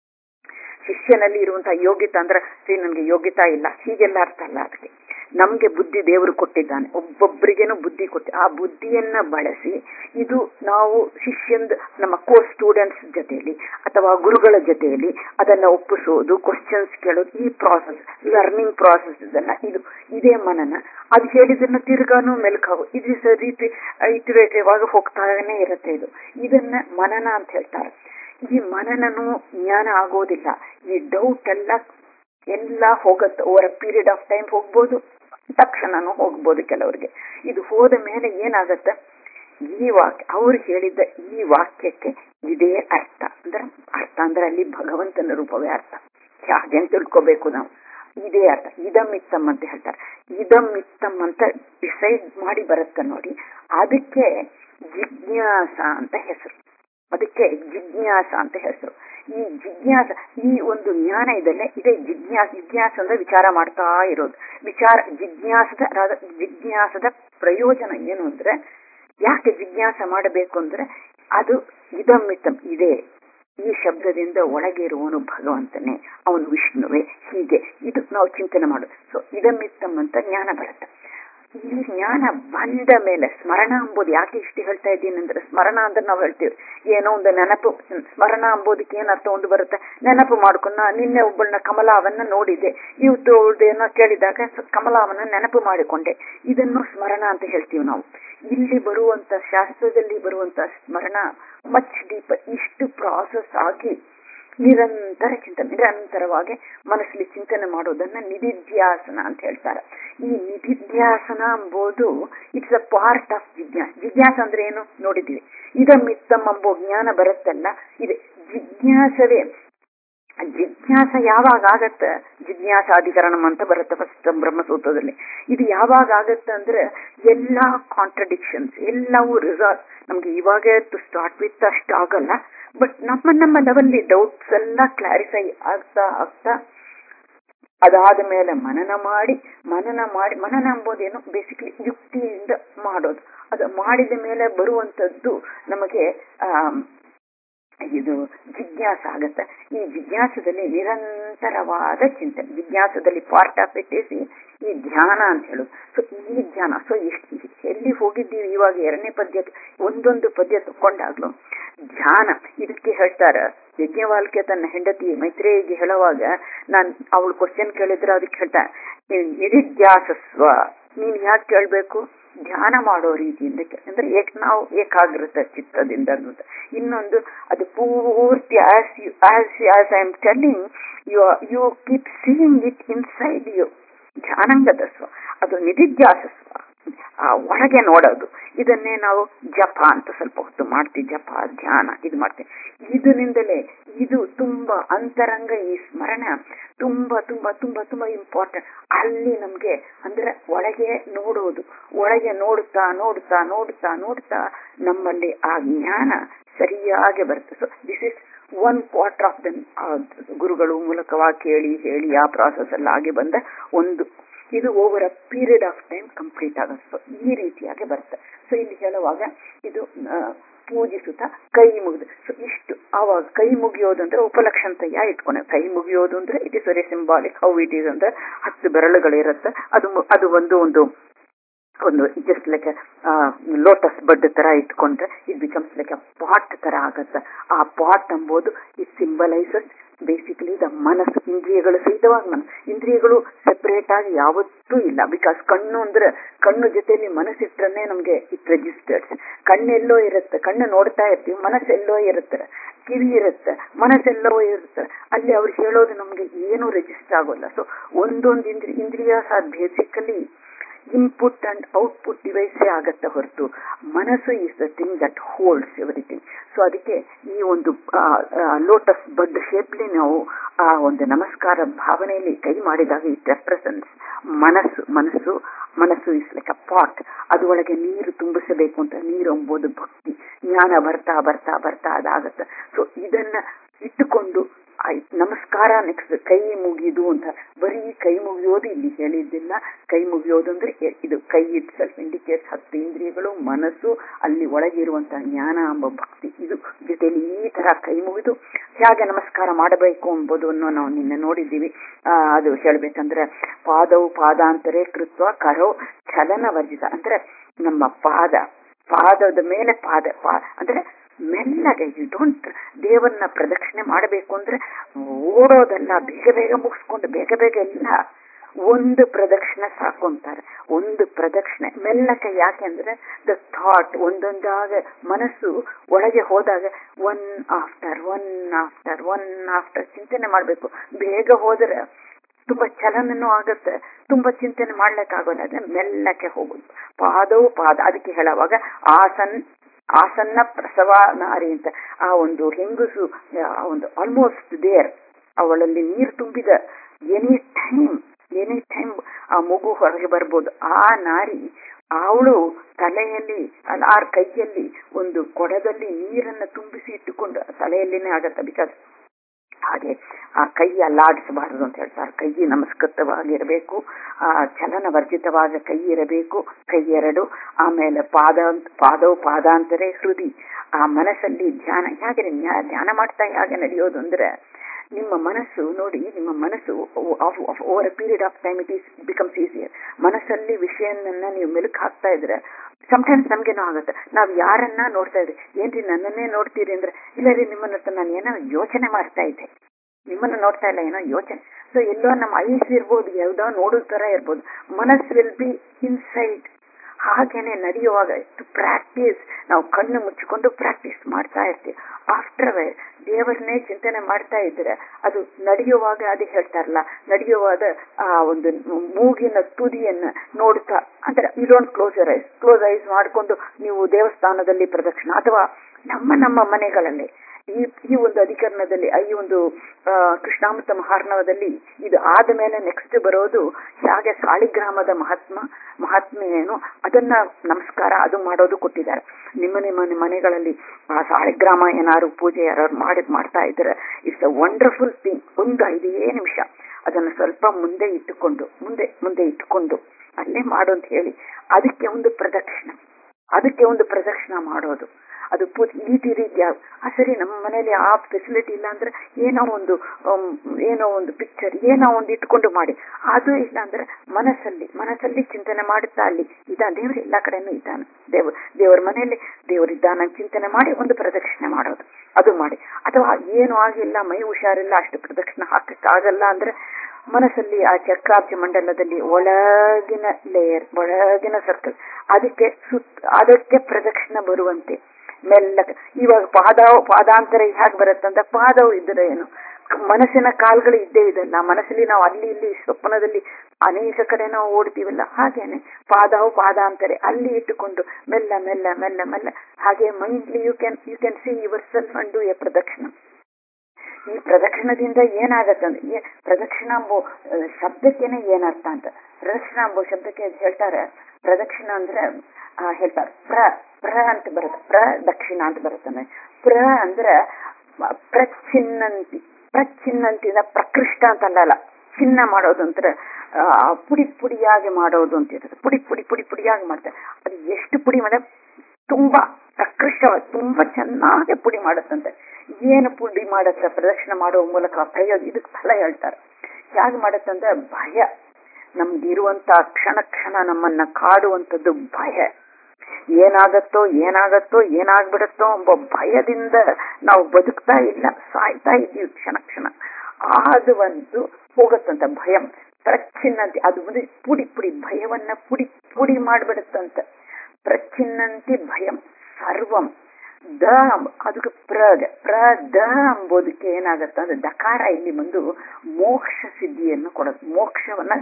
ಶಿಷ್ಯನಲ್ಲಿ ಇರುವಂತಹ ಯೋಗ್ಯತೆ ಅಂದ್ರೆ ಸರಿ ನಮ್ಗೆ ಯೋಗ್ಯತಾ ಇಲ್ಲ ಹೀಗೆಲ್ಲ ಅರ್ಥ ಅಲ್ಲ ಅದಕ್ಕೆ ನಮ್ಗೆ ಬುದ್ಧಿ ದೇವರು ಕೊಟ್ಟಿದ್ದಾನೆ ಒಬ್ಬೊಬ್ಬರಿಗೇನು ಬುದ್ಧಿ ಕೊಟ್ಟಿ ಆ ಬುದ್ಧಿಯನ್ನ ಬಳಸಿ ಇದು ನಾವು ಶಿಷ್ಯಂದ್ ನಮ್ಮ ಕೋರ್ಸ್ ಸ್ಟೂಡೆಂಟ್ಸ್ ಜೊತೆಯಲ್ಲಿ ಅಥವಾ ಗುರುಗಳ ಜೊತೆಯಲ್ಲಿ ಅದನ್ನ ಒಪ್ಪಿಸೋದು ಕ್ವಶನ್ಸ್ ಕೇಳೋದು ಈ ಪ್ರಾಸೆಸ್ ಲರ್ನಿಂಗ್ ಪ್ರಾಸೆಸ್ ಇದನ್ನ ಇದು ಇದೇ ಮನನ ಅದು ಹೇಳಿದನ್ನ ತಿರ್ಗಾನು ಮೆಲ್ಕಾವು ಇದು ಸ ರೀತಿ ಇಟಿವೇಟಿವ್ ಆಗಿ ಹೋಗ್ತಾನೆ ಇರುತ್ತೆ ಇದು ಇದನ್ನ ಮನನ ಅಂತ ಹೇಳ್ತಾರೆ ಈ ಮನನನು ಜ್ಞಾನ ಆಗೋದಿಲ್ಲ ಈ ಡೌಟ್ ಎಲ್ಲ ಎಲ್ಲ ಹೋಗತ್ತೆ ಓವರ್ ಪೀರಿಯಡ್ ಆಫ್ ಟೈಮ್ ಹೋಗ್ಬೋದು ತಕ್ಷಣನೂ ಹೋಗ್ಬೋದು ಕೆಲವರಿಗೆ ಇದು ಹೋದ ಮೇಲೆ ಏನಾಗತ್ತೆ ಈ ವಾಕ್ಯ ಅವ್ರು ಹೇಳಿದ್ದ ಈ ವಾಕ್ಯಕ್ಕೆ ಇದೇ ಅರ್ಥ ಅಂದ್ರೆ ಅರ್ಥ ಅಂದ್ರೆ ಅಲ್ಲಿ ಭಗವಂತನ ರೂಪವೇ ಅರ್ಥ ಹಾಗೆ ಅಂತ ತಿಳ್ಕೋಬೇಕು ನಾವು ಇದೇ ಅರ್ಥ ಇದಮಿತ್ತಮ್ ಅಂತ ಹೇಳ್ತಾರೆ ಇದಮಿತ್ತಮ್ ಅಂತ ಡಿಸೈಡ್ ಮಾಡಿ ಬರುತ್ತೆ ನೋಡಿ ಅದಕ್ಕೆ ಜಿಜ್ಞಾಸ ಅಂತ ಹೆಸರು ಅದಕ್ಕೆ ಜಿಜ್ಞಾಸ ಅಂತ ಹೆಸರು ಈ ಜಿಜ್ಞಾಸ ಈ ಒಂದು ಜ್ಞಾನ ಇದಲ್ಲೇ ಇದೇ ಜಿಜ್ಞಾಸ ಜಿಜ್ಞಾಸ ಅಂದ್ರೆ ವಿಚಾರ ಮಾಡ್ತಾ ಇರೋದು ವಿಚಾರ ಜಿಜ್ಞಾಸದ ರಾದ- ಜಿಜ್ಞಾಸದ ಪ್ರಯೋಜನ ಏನು ಅಂದ್ರೆ ಯಾಕೆ ಜಿಜ್ಞಾಸ ಮಾಡಬೇಕು ಅಂದ್ರೆ ಅದು ಇದಮ್ಮಿತ್ತಂ ಇದೆ ಈ ಶಬ್ದದಿಂದ ಒಳಗೆ ಇರುವವನು ಭಗವಂತನೇ ಅವನು ವಿಷ್ಣುವೇ ಹೀಗೆ ಇದು ನಾವು ಚಿಂತನೆ ಮಾಡೋದು ಸೊ ಇದಮ್ಮಿತ್ತಂ ಅಂತ ಜ್ಞಾನ ಬರುತ್ತೆ ಈ ಜ್ಞಾನ ಬಂದ ಮೇಲೆ ಸ್ಮರಣ ಎಂಬುದು ಯಾಕೆ ಇಷ್ಟು ಹೇಳ್ತಾ ಇದ್ದೀನಿ ಅಂದ್ರೆ ಸ್ಮರಣ ಅಂದ್ರೆ ನಾವು ಹೇಳ್ತೀವಿ ಏನೋ ಒಂದು ನೆನಪು ಸ್ಮರಣ ಎಂಬುದಕ್ಕೆ ಏನ್ ಅರ್ಥ ಒಂದು ಬರುತ್ತೆ ನೆನಪು ಮಾಡ್ಕೊಂಡು ನಾ ನಿನ್ನೆ ಒಬ್ಬಳನ್ನ ಕಮಲಾವನ್ನ ನೋಡಿದೆ ಇವತ್ತು ಏನೋ ಕೇಳಿದಾಗ ಸ- ಕಮಲಾವನ್ನ ನೆನಪು ಮಾಡಿಕೊಂಡೆ ಇದನ್ನು ಸ್ಮರಣ ಅಂತ ಹೇಳ್ತೀವಿ ನಾವು ಇಲ್ಲಿ ಬರುವಂತ ಶಾಸ್ತ್ರದಲ್ಲಿ ಬರುವಂತ ಸ್ಮರಣ ಮಚ್ ಡೀಪ್ ಇಷ್ಟು ಪ್ರಾಸೆಸ್ ಆಗಿ ನಿರಂತರ ಚಿಂತನೆ ನಿರಂತರವಾಗಿ ಮನಸ್ಸಲ್ಲಿ ಚಿಂತನೆ ಮಾಡೋದನ್ನ ನಿಧಿಧ್ಯಾಸನ ಅಂತ ಹೇಳ್ತಾರೆ ಈ ನಿಧಿಧ್ಯಾಸನ ಎಂಬುದು ಇಟ್ಸ್ ಅ ಪಾರ್ಟ್ ಆಫ್ ಜಿಜ್ಞಾಸ ಜಿಜ್ಞಾಸ ಅಂದ್ರೆ ಏನು ನೋಡಿದ್ವಿ ಇದಮ್ಮಿತ್ತಮ್ ಎಂಬೋ ಜ್ಞಾನ ಬರುತ್ತಲ್ಲ ಇದೆ ಜಿಜ್ಞಾಸವೇ ಜಿಜ್ಞಾಸ ಯಾವಾಗ ಆಗತ್ತ ಜಿಜ್ಞಾಸಾಧಿಕರಣಂ ಅಂತ ಬರುತ್ತೆ ಫಸ್ಟ್ ಬ್ರಹ್ಮಸೂತ್ರದಲ್ಲಿ ಇದು ಯಾವಾಗ ಆಗತ್ತ ಅಂದ್ರೆ ಎಲ್ಲಾ ಕಾಂಟ್ರಡಿಕ್ಷನ್ಸ್ ಎಲ್ಲವೂ ರಿಸಾಲ್ವ್ ನಮ್ಗೆ ಇವಾಗ ಟು ಸ್ಟಾರ್ಟ್ ವಿತ್ ಅಷ್ಟು ಆಗಲ್ಲ ಬಟ್ ನಮ್ಮ ನಮ್ಮ ಲೆವೆಲ್ಲಿ ಡೌಟ್ಸ್ ಎಲ್ಲ ಕ್ಲಾರಿಫೈ ಆಗ್ತಾ ಆಗ್ತಾ ಅದಾದ ಮೇಲೆ ಮನನ ಮಾಡಿ ಮನನ ಮಾಡಿ ಮನನ ಎಂಬುದೇನು ಬೇಸಿಕಲಿ ಯುಕ್ತಿಯಿಂದ ಮಾಡೋದು ಅದು ಮಾಡಿದ ಮೇಲೆ ಬರುವಂತದ್ದು ನಮಗೆ ಆಮ್, ಇದು ಜಿಜ್ಞಾಸ ಆಗತ್ತೆ ಈ ಜಿಜ್ಞಾಸದಲ್ಲಿ ನಿರಂತರವಾದ ಚಿಂತನೆ ಜಿಜ್ಞಾಸದಲ್ಲಿ ಪಾರ್ಟ್ ಆಫ್ ಇಟ್ ಇಸ್ ಈ ಧ್ಯಾನ ಅಂತ ಹೇಳುದು ಸೊ ಈ ಧ್ಯಾನ ಸೊ ಎಷ್ಟು ಎಲ್ಲಿ ಹೋಗಿದ್ದೀವಿ ಇವಾಗ ಎರಡನೇ ಪದ್ಯ ಒಂದೊಂದು ಪದ್ಯ ತಕೊಂಡಾಗ್ಲು ಧ್ಯಾನ ಇದಕ್ಕೆ ಹೇಳ್ತಾರ ಯಜ್ಞವಾಲ್ಕೆ ತನ್ನ ಹೆಂಡತಿ ಮೈತ್ರೇಯಿಗೆ ಹೇಳುವಾಗ ನಾನ್ ಅವಳು ಕ್ವಶನ್ ಕೇಳಿದ್ರೆ ಅದಕ್ಕೆ ಹೇಳ್ತಾ ನಿಧಿಧ್ಯಾಸಸ್ವ ನೀನ್ ಯಾಕೆ ಕೇಳ್ಬೇಕು ಧ್ಯಾನ ಮಾಡೋ ರೀತಿಯಿಂದ ಕೇ- ಅಂದ್ರೆ ಏಕ್ ನಾವು ಏಕಾಗ್ರತ ಚಿತ್ತದಿಂದ ಅನ್ನೋದು ಇನ್ನೊಂದು ಅದು ಪೂರ್ತಿ as you as as I am telling you you keep seeing it inside you ಧ್ಯಾನಂಗದ ಸ್ವ ಅದು ನಿಧಿಧ್ಯಾಸಸ್ವ ಆ ಒಳಗೆ ನೋಡೋದು ಇದನ್ನೇ ನಾವು ಜಪ ಅಂತ ಸ್ವಲ್ಪ ಹೊತ್ತು ಮಾಡ್ತೀವಿ ಜಪ ಧ್ಯಾನ ಇದು ಮಾಡ್ತೀವಿ ಇದರಿಂದಲೇ ಇದು ತುಂಬಾ ಅಂತರಂಗ ಈ ಸ್ಮರಣ ತುಂಬಾ ತುಂಬಾ ತುಂಬಾ ತುಂಬಾ ಇಂಪಾರ್ಟೆಂಟ್ ಅಲ್ಲಿ ನಮ್ಗೆ ಅಂದ್ರೆ ಒಳಗೆ ನೋಡೋದು ಒಳಗೆ ನೋಡುತ್ತಾ ನೋಡುತ್ತಾ ನೋಡುತ್ತಾ ನೋಡುತ್ತಾ ನಮ್ಮಲ್ಲಿ ಆ ಜ್ಞಾನ ಸರಿಯಾಗಿ ಬರುತ್ತೆ so this is one quarter of the ಗುರುಗಳು ಮೂಲಕವಾಗಿ ಕೇಳಿ ಹೇಳಿ ಆ ಪ್ರಾಸೆಸ್ ಎಲ್ಲ ಆಗಿ ಬಂದ ಒಂದು ಇದು over a period of time complete ಆಗುತ್ತೆ ಸೊ ಈ ರೀತಿಯಾಗಿ ಬರುತ್ತೆ ಸೊ ಇಲ್ಲಿ ಹೇಳುವಾಗ ಇದು ಆ, ಪೂಜಿಸುತ್ತಾ ಕೈ ಮುಗಿದು ಸೊ ಇಷ್ಟು ಆವಾಗ ಕೈ ಮುಗಿಯೋದು ಅಂದ್ರೆ ಉಪಲಕ್ಷಣತೆಯ ಇಟ್ಕೊಂಡೆ ಕೈ ಮುಗಿಯೋದು ಅಂದ್ರೆ it is very symbolic how it is ಅಂದ್ರೆ ಹತ್ತು ಬೆರಳುಗಳಿರುತ್ತೆ ಅದು ಮು- ಅದು ಒಂದು ಒಂದು ಒಂದು ಜಸ್ಟ್ ಲೈಕ್ ಲೋಟಸ್ ಬಡ್ ತರ ಇಟ್ಕೊಂಡ್ರೆ it becomes like a pot ತರ ಆಗತ್ತೆ ಆ ಪಾಟ್ ಎಂಬುದು ಇಟ್ ಸಿಂಬಲೈಸಸ್ ಬೇಸಿಕಲಿ ದ ಮನಸ್ಸು ಇಂದ್ರಿಯಗಳು ಸಹಿತವಾಗಿ ಮನಸ್ಸು ಇಂದ್ರಿಯಗಳು ಸೆಪರೇಟ್ ಆಗಿ ಯಾವತ್ತೂ ಇಲ್ಲ ಬಿಕಾಸ್ ಕಣ್ಣು ಅಂದ್ರೆ ಕಣ್ಣು ಜೊತೆಲಿ ಮನಸ್ಸಿಟ್ರನ್ನೇ ನಮ್ಗೆ ಇಟ್ ರೆಜಿಸ್ಟರ್ಸ್ ಕಣ್ಣೆಲ್ಲೋ ಇರುತ್ತೆ ಕಣ್ಣು ನೋಡ್ತಾ ಇರ್ತೀವಿ ಮನಸ್ಸೆಲ್ಲೋ ಇರುತ್ತೆ ಕಿವಿ ಇರುತ್ತೆ ಮನಸ್ಸೆಲ್ಲೋ ಇರುತ್ತೆ ಅಲ್ಲಿ ಅವ್ರು ಹೇಳೋದು ನಮ್ಗೆ ಏನು ರೆಜಿಸ್ಟರ್ ಆಗೋಲ್ಲ ಸೊ ಒಂದೊಂದು ಇಂದ್ರಿ ಇಂದ್ರಿಯ ಬೇಸಿಕಲಿ ಇನ್ಪುಟ್ ಅಂಡ್ ಔಟ್ಪುಟ್ ಡಿವೈಸೇ ಆಗತ್ತೆ ಹೊರತು ಮನಸ್ಸು is the thing that holds everything so ಅದಕ್ಕೆ ಈ ಒಂದು ಲೋಟಸ್ ಬಡ್ ಶೇಪ್ಲಿ ನಾವು ಆ ಒಂದು ನಮಸ್ಕಾರ ಭಾವನೆಯಲ್ಲಿ ಕೈ ಮಾಡಿದಾಗ ಇಟ್ ರೆಪ್ರೆಸೆಂಟ್ಸ್ ಮನಸ್ಸು ಮನಸ್ಸು ಮನಸ್ಸು ಇಸ್ ಲೈಕ್ ಅ ಪಾಟ್ ಅದರೊಳಗೆ ನೀರು ತುಂಬಿಸಬೇಕು ಅಂತ ನೀರು ಎಂಬುದು ಭಕ್ತಿ ಜ್ಞಾನ ಬರ್ತಾ ಬರ್ತಾ ಬರ್ತಾ ಅದಾಗತ್ತೆ ಸೊ ಇದನ್ನ ಇಟ್ಟುಕೊಂಡು ಆಯ್ತ್ ನಮಸ್ಕಾರ ನೆಕ್ಸ್ಟ್ ಕೈ ಮುಗಿದು ಅಂತ ಬರೀ ಕೈ ಮುಗಿಯೋದು ಇಲ್ಲಿ ಹೇಳಿದ್ದಿಲ್ಲ ಕೈ ಮುಗಿಯೋದು ಅಂದ್ರೆ ಎ- ಇದು ಕೈ ಇಟ್ ಸೆಲ್ಫ್ ಇಂಡಿಕೇಟ್ಸ್ ಹತ್ತು ಇಂದ್ರಿಯಗಳು ಮನಸ್ಸು ಅಲ್ಲಿ ಒಳಗಿರುವಂತಹ ಜ್ಞಾನ ಎಂಬ ಭಕ್ತಿ ಇದು ಜೊತೆಲಿ ಈ ತರ ಕೈ ಮುಗಿದು ಹೇಗೆ ನಮಸ್ಕಾರ ಮಾಡಬೇಕು ಎಂಬುದನ್ನು ನಾವು ನಿನ್ನೆ ನೋಡಿದ್ದೀವಿ ಆ, ಅದು ಹೇಳ್ಬೇಕಂದ್ರೆ ಪಾದವು ಪಾದಾಂತರೇ ಕೃತ್ವ ಕರೋ ಚಲನ ವರ್ಜಿತ ಅಂದ್ರೆ ನಮ್ಮ ಪಾದ ಪಾದದ ಮೇಲೆ ಪಾದ ಪಾ ಅಂದ್ರೆ ಮೆಲ್ಲಗೆ ಯು ಡೋಂಟ್ ದೇವರನ್ನ ಪ್ರದಕ್ಷಿಣೆ ಮಾಡಬೇಕು ಅಂದ್ರೆ ಓಡೋದಲ್ಲ ಬೇಗ ಬೇಗ ಮುಗಿಸ್ಕೊಂಡು ಬೇಗ ಬೇಗ ಎಲ್ಲ ಒಂದು ಪ್ರದಕ್ಷಿಣೆ ಸಾಕು ಅಂತಾರೆ ಒಂದು ಪ್ರದಕ್ಷಿಣೆ ಮೆಲ್ಲಕ್ಕೆ ಯಾಕೆಂದ್ರೆ ದ ಥಾಟ್ ಒಂದೊಂದಾಗ ಮನಸ್ಸು ಒಳಗೆ ಹೋದಾಗ one after one after one after ಚಿಂತನೆ ಮಾಡಬೇಕು ಬೇಗ ಹೋದ್ರೆ ತುಂಬಾ ಚಲನನೂ ಆಗತ್ತೆ ತುಂಬಾ ಚಿಂತನೆ ಮಾಡ್ಲಿಕ್ಕಾಗೋಲ್ಲ ಅದೇ ಮೆಲ್ಲಕ್ಕೆ ಹೋಗುದು ಪಾದವು ಪಾದ ಅದಕ್ಕೆ ಹೇಳುವಾಗ ಆಸನ್ ಆಸನ್ನ ಪ್ರಸವ ನಾರಿ ಅಂತ ಆ ಒಂದು ಹೆಂಗಸು ಆ ಒಂದು ಆಲ್ಮೋಸ್ಟ್ ದೇರ್ ಅವಳಲ್ಲಿ ನೀರು ತುಂಬಿದ ಎನಿ ಟೈಮ್ ಎನಿ ಟೈಮ್ ಆ ಮಗು ಹೊರಗೆ ಬರ್ಬೋದು ಆ ನಾರಿ ಅವಳು ತಲೆಯಲ್ಲಿ ಅಲ್ಲ ಆ ಕೈಯಲ್ಲಿ ಒಂದು ಕೊಡದಲ್ಲಿ ನೀರನ್ನ ತುಂಬಿಸಿ ಇಟ್ಟುಕೊಂಡು ತಲೆಯಲ್ಲಿನೇ ಆಗತ್ತೆ ಬಿಕಾಸ್ ಹಾಗೆ ಆ ಕೈ ಅಲ್ಲಾಡಿಸಬಾರದು ಅಂತ ಹೇಳ್ತಾರೆ ಕೈ ನಮಸ್ಕೃತವಾಗಿರಬೇಕು ಆ ಚಲನ ವರ್ಜಿತವಾದ ಕೈ ಇರಬೇಕು ಕೈ ಎರಡು ಆಮೇಲೆ ಪಾದ ಪಾದವು ಪಾದಾಂತರೇ ಹೃದಯ ಆ ಮನಸ್ಸಲ್ಲಿ ಧ್ಯಾನ ಹೇಗೆ ಧ್ಯಾನ ಮಾಡ್ತಾ ಹೇಗೆ ನಡೆಯೋದು ಅಂದ್ರೆ ನಿಮ್ಮ ಮನಸ್ಸು ನೋಡಿ ನಿಮ್ಮ ಮನಸ್ಸು over a period of time it is becomes easier ಮನಸ್ಸಲ್ಲಿ ವಿಷಯನ್ನ ನೀವು ಮೆಲುಕು ಹಾಕ್ತಾ ಇದ್ರೆ ಸಮಟೈಮ್ಸ್ ನಮ್ಗೇನೋ ಆಗುತ್ತೆ ನಾವ್ ಯಾರನ್ನ ನೋಡ್ತಾ ಇದ್ರಿ ಏನ್ರಿ ನನ್ನನ್ನೇ ನೋಡ್ತೀರಿ ಅಂದ್ರೆ ಇಲ್ಲ ರೀ ನಿಮ್ಮನ್ನ ನಾನು ಏನೋ ಯೋಚನೆ ಮಾಡ್ತಾ ಇದ್ದೆ ನಿಮ್ಮನ್ನ ನೋಡ್ತಾ ಇಲ್ಲ ಏನೋ ಯೋಚನೆ ಸೊ ಎಲ್ಲೋ ನಮ್ಮ ಐಸ್ ಇರ್ಬೋದು ಯಾವುದೋ ನೋಡೋ ತರ ಇರ್ಬೋದು ಮನಸ್ ವಿಲ್ ಬಿ ಇನ್ಸೈಡ್ ಹಾಗೇನೆ ನಡೆಯುವಾಗ ಟು ಪ್ರಾಕ್ಟೀಸ್ ನಾವು ಕಣ್ಣು ಮುಚ್ಚಿಕೊಂಡು ಪ್ರಾಕ್ಟೀಸ್ ಮಾಡ್ತಾ ಇರ್ತೀವಿ ಆಫ್ಟರ್ ವೇರ್ ದೇವರನ್ನೇ ಚಿಂತನೆ ಮಾಡ್ತಾ ಇದ್ರೆ ಅದು ನಡೆಯುವಾಗ ಅದು ಹೇಳ್ತಾರಲ್ಲ ನಡೆಯುವಾಗ ಆ ಒಂದು ಮೂಗಿನ ತುದಿಯನ್ನ ನೋಡ್ತಾ ಅಂದ್ರೆ you don't close your eyes close eyes ಮಾಡಿಕೊಂಡು ನೀವು ದೇವಸ್ಥಾನದಲ್ಲಿ ಪ್ರದಕ್ಷಿಣ ಅಥವಾ ನಮ್ಮ ನಮ್ಮ ಮನೆಗಳಲ್ಲಿ ಈ ಈ ಒಂದು ಅಧಿಕರಣದಲ್ಲಿ ಈ ಒಂದು ಕೃಷ್ಣಾಮೃತ ಮಹಾರ್ಣವದಲ್ಲಿ ಇದು ಆದ ಮೇಲೆ ನೆಕ್ಸ್ಟ್ ಬರೋದು ಹಾಗೆ ಸಾಳಿಗ್ರಾಮದ ಮಹಾತ್ಮ ಮಹಾತ್ಮೆ ಏನು ಅದನ್ನ ನಮಸ್ಕಾರ ಅದು ಮಾಡೋದು ಕೊಟ್ಟಿದ್ದಾರೆ ನಿಮ್ಮ ನಿಮ್ಮ ಮನೆಗಳಲ್ಲಿ ಆ ಸಾಳಿಗ್ರಾಮ ಏನಾದ್ರು ಪೂಜೆ ಯಾರು ಮಾಡಿ ಮಾಡ್ತಾ ಇದ್ರೆ ಇಟ್ಸ್ ಅ ವಂಡರ್ಫುಲ್ ಥಿಂಗ್ ಒಂದು ಐದೇ ನಿಮಿಷ ಅದನ್ನು ಸ್ವಲ್ಪ ಮುಂದೆ ಇಟ್ಟುಕೊಂಡು ಮುಂದೆ ಮುಂದೆ ಇಟ್ಟುಕೊಂಡು ಅಲ್ಲೇ ಮಾಡು ಅಂತ ಹೇಳಿ ಅದಕ್ಕೆ ಒಂದು ಪ್ರದಕ್ಷಿಣ ಅದಕ್ಕೆ ಒಂದು ಪ್ರದಕ್ಷಿಣ ಮಾಡೋದು ಅದು ರೀತಿ ರೀತಿಯ ಆ ಸರಿ ನಮ್ಮ ಮನೇಲಿ ಆ ಫೆಸಿಲಿಟಿ ಇಲ್ಲ ಅಂದ್ರೆ ಏನೋ ಒಂದು ಏನೋ ಒಂದು ಪಿಕ್ಚರ್ ಏನೋ ಒಂದು ಇಟ್ಕೊಂಡು ಮಾಡಿ ಅದು ಇಲ್ಲ ಅಂದ್ರೆ ಮನಸ್ಸಲ್ಲಿ ಮನಸ್ಸಲ್ಲಿ ಚಿಂತನೆ ಮಾಡುತ್ತಾ ಅಲ್ಲಿ ಇದ ದೇವ್ರ ಎಲ್ಲಾ ಕಡೆನೂ ಇದ್ದಾನೆ ದೇವ್ ದೇವರ ಮನೆಯಲ್ಲಿ ದೇವರಿದ್ದಾನ ಚಿಂತನೆ ಮಾಡಿ ಒಂದು ಪ್ರದಕ್ಷಿಣೆ ಮಾಡೋದು ಅದು ಮಾಡಿ ಅಥವಾ ಏನು ಆಗಿಲ್ಲ ಮೈ ಹುಷಾರಿಲ್ಲ ಅಷ್ಟು ಪ್ರದಕ್ಷಿಣೆ ಹಾಕಕ್ಕಾಗಲ್ಲ ಅಂದ್ರೆ ಮನಸ್ಸಲ್ಲಿ ಆ ಚಕ್ರಾಬ್ಜ ಮಂಡಲದಲ್ಲಿ ಒಳಗಿನ ಲೇಯರ್ ಒಳಗಿನ ಸರ್ಕಲ್ ಅದಕ್ಕೆ ಸುತ್ತ ಅದಕ್ಕೆ ಪ್ರದಕ್ಷಿಣೆ ಬರುವಂತೆ ಮೆಲ್ಲಗ ಇವಾಗ ಪಾದ ಪಾದಾಂತರ ಹೇಗೆ ಬರುತ್ತಂತ ಪಾದವು ಇದ್ರೆ ಏನು ಮನಸ್ಸಿನ ಕಾಲ್ಗಳು ಇದ್ದೇ ಇದಲ್ಲ ಮನಸ್ಸಲ್ಲಿ ನಾವು ಅಲ್ಲಿ ಇಲ್ಲಿ ಸ್ವಪ್ನದಲ್ಲಿ ಅನೇಕ ಕಡೆ ನಾವು ಓಡ್ತೀವಲ್ಲ ಹಾಗೇನೆ ಪಾದವು ಪಾದಾಂತರೆ ಅಲ್ಲಿ ಇಟ್ಟುಕೊಂಡು ಮೆಲ್ಲ ಮೆಲ್ಲ ಮೆಲ್ಲ ಮೆಲ್ಲ ಹಾಗೆ mindly you can you can see yourself and do a ಪ್ರದಕ್ಷಿಣ ಈ ಪ್ರದಕ್ಷಿಣದಿಂದ ಏನಾಗತ್ತಂದ್ರೆ ಪ್ರದಕ್ಷಿಣ ಎಂಬೋ ಶಬ್ದಕ್ಕೇನೆ ಏನರ್ಥ ಅಂತ ಪ್ರದಕ್ಷಿಣ ಎಂಬೋ ಶಬ್ದಕ್ಕೆ ಹೇಳ್ತಾರೆ ಪ್ರದಕ್ಷಿಣ ಅಂದ್ರೆ ಹೇಳ್ತಾರೆ ಪ್ರ ಪ್ರ ಅಂತ ಬರುತ್ತೆ ಪ್ರ ದಕ್ಷಿಣ ಅಂತ ಬರುತ್ತೆ ಪ್ರ ಅಂದ್ರೆ ಪ್ರಚಿನ್ನಂತಿ ಪ್ರಚಿನ್ನಂತಿ ಪ್ರಕೃಷ್ಟ ಅಂತ ಅಲ್ಲಲ್ಲ ಚಿನ್ನ ಮಾಡೋದು ಅಂದ್ರೆ ಪುಡಿ ಪುಡಿಯಾಗಿ ಮಾಡೋದು ಅಂತ ಇರುತ್ತೆ ಪುಡಿ ಪುಡಿ ಪುಡಿ ಪುಡಿಯಾಗಿ ಮಾಡ್ತಾರೆ ಅದು ಎಷ್ಟು ಪುಡಿ ಮಾಡ ತುಂಬಾ ಪ್ರಕೃಷ್ಟವಾಗಿ ತುಂಬಾ ಚೆನ್ನಾಗಿ ಪುಡಿ ಮಾಡುತ್ತಂತೆ ಏನು ಪುಡಿ ಮಾಡತ್ತ ಪ್ರದಕ್ಷಿಣೆ ಮಾಡುವ ಮೂಲಕ ಪ್ರಯೋಗ ಇದಕ್ಕೆ ಫಲ ಹೇಳ್ತಾರೆ ಹೇಗೆ ಮಾಡತ್ತಂದ್ರೆ ಭಯ ನಮ್ಗಿರುವಂತ ಕ್ಷಣ ಕ್ಷಣ ನಮ್ಮನ್ನ ಕಾಡುವಂಥದ್ದು ಭಯ ಏನಾಗತ್ತೋ ಏನಾಗತ್ತೋ ಏನಾಗ್ಬಿಡತ್ತೋ ಎಂಬ ಭಯದಿಂದ ನಾವು ಬದುಕ್ತಾ ಇಲ್ಲ ಸಾಯ್ತಾ ಇದ್ದೀವಿ ಕ್ಷಣ ಕ್ಷಣ ಅದು ಒಂದು ಹೋಗತ್ತಂತ ಭಯ ಪ್ರಚ್ಛಿನ್ನಂತೆ ಅದು ಒಂದು ಪುಡಿ ಪುಡಿ ಭಯವನ್ನ ಪುಡಿ ಪುಡಿ ಮಾಡ್ಬಿಡುತ್ತಂತ ಪ್ರಚ್ಛಿನ್ನಂತಿ ಭಯಂ ಸರ್ವಂ ದ ಅದಕ್ಕೆ ಪ್ರದ ಪ್ರದ ಎಂಬುದಕ್ಕೆ ಏನಾಗತ್ತ ಅಂದ್ರೆ ದಕಾರ ಇಲ್ಲಿ ಬಂದು ಮೋಕ್ಷ ಸಿದ್ಧಿಯನ್ನು ಕೊಡುತ್ತೆ ಮೋಕ್ಷವನ್ನ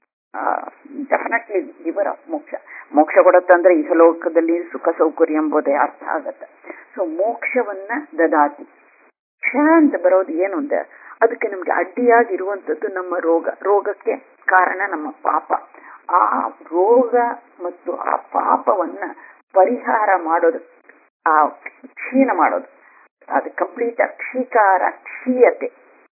ಡೆಫಿನೆಟ್ಲಿ ಗಿವರ್ ಆಫ್ ಮೋಕ್ಷ ಮೋಕ್ಷ ಕೊಡತ್ತಂದ್ರೆ ಈ ಲೋಕದಲ್ಲಿ ಸುಖ ಸೌಕರ್ಯ ಎಂಬುದೇ ಅರ್ಥ ಆಗತ್ತೆ ಸೊ ಮೋಕ್ಷವನ್ನ ದದಾತಿ ಕ್ಷ ಅಂತ ಬರೋದು ಏನು ಅಂದ್ರೆ ಅದಕ್ಕೆ ನಮ್ಗೆ ಅಡ್ಡಿಯಾಗಿರುವಂತದ್ದು ನಮ್ಮ ರೋಗ ರೋಗಕ್ಕೆ ಕಾರಣ ನಮ್ಮ ಪಾಪ ಆ ರೋಗ ಮತ್ತು ಆ ಪಾಪವನ್ನ ಪರಿಹಾರ ಮಾಡೋದು ಆ ಕ್ಷೀಣ ಮಾಡೋದು ಅದು ಕಂಪ್ಲೀಟ್ ಕ್ಷೀಕಾರ ಕ್ಷೀಯತೆ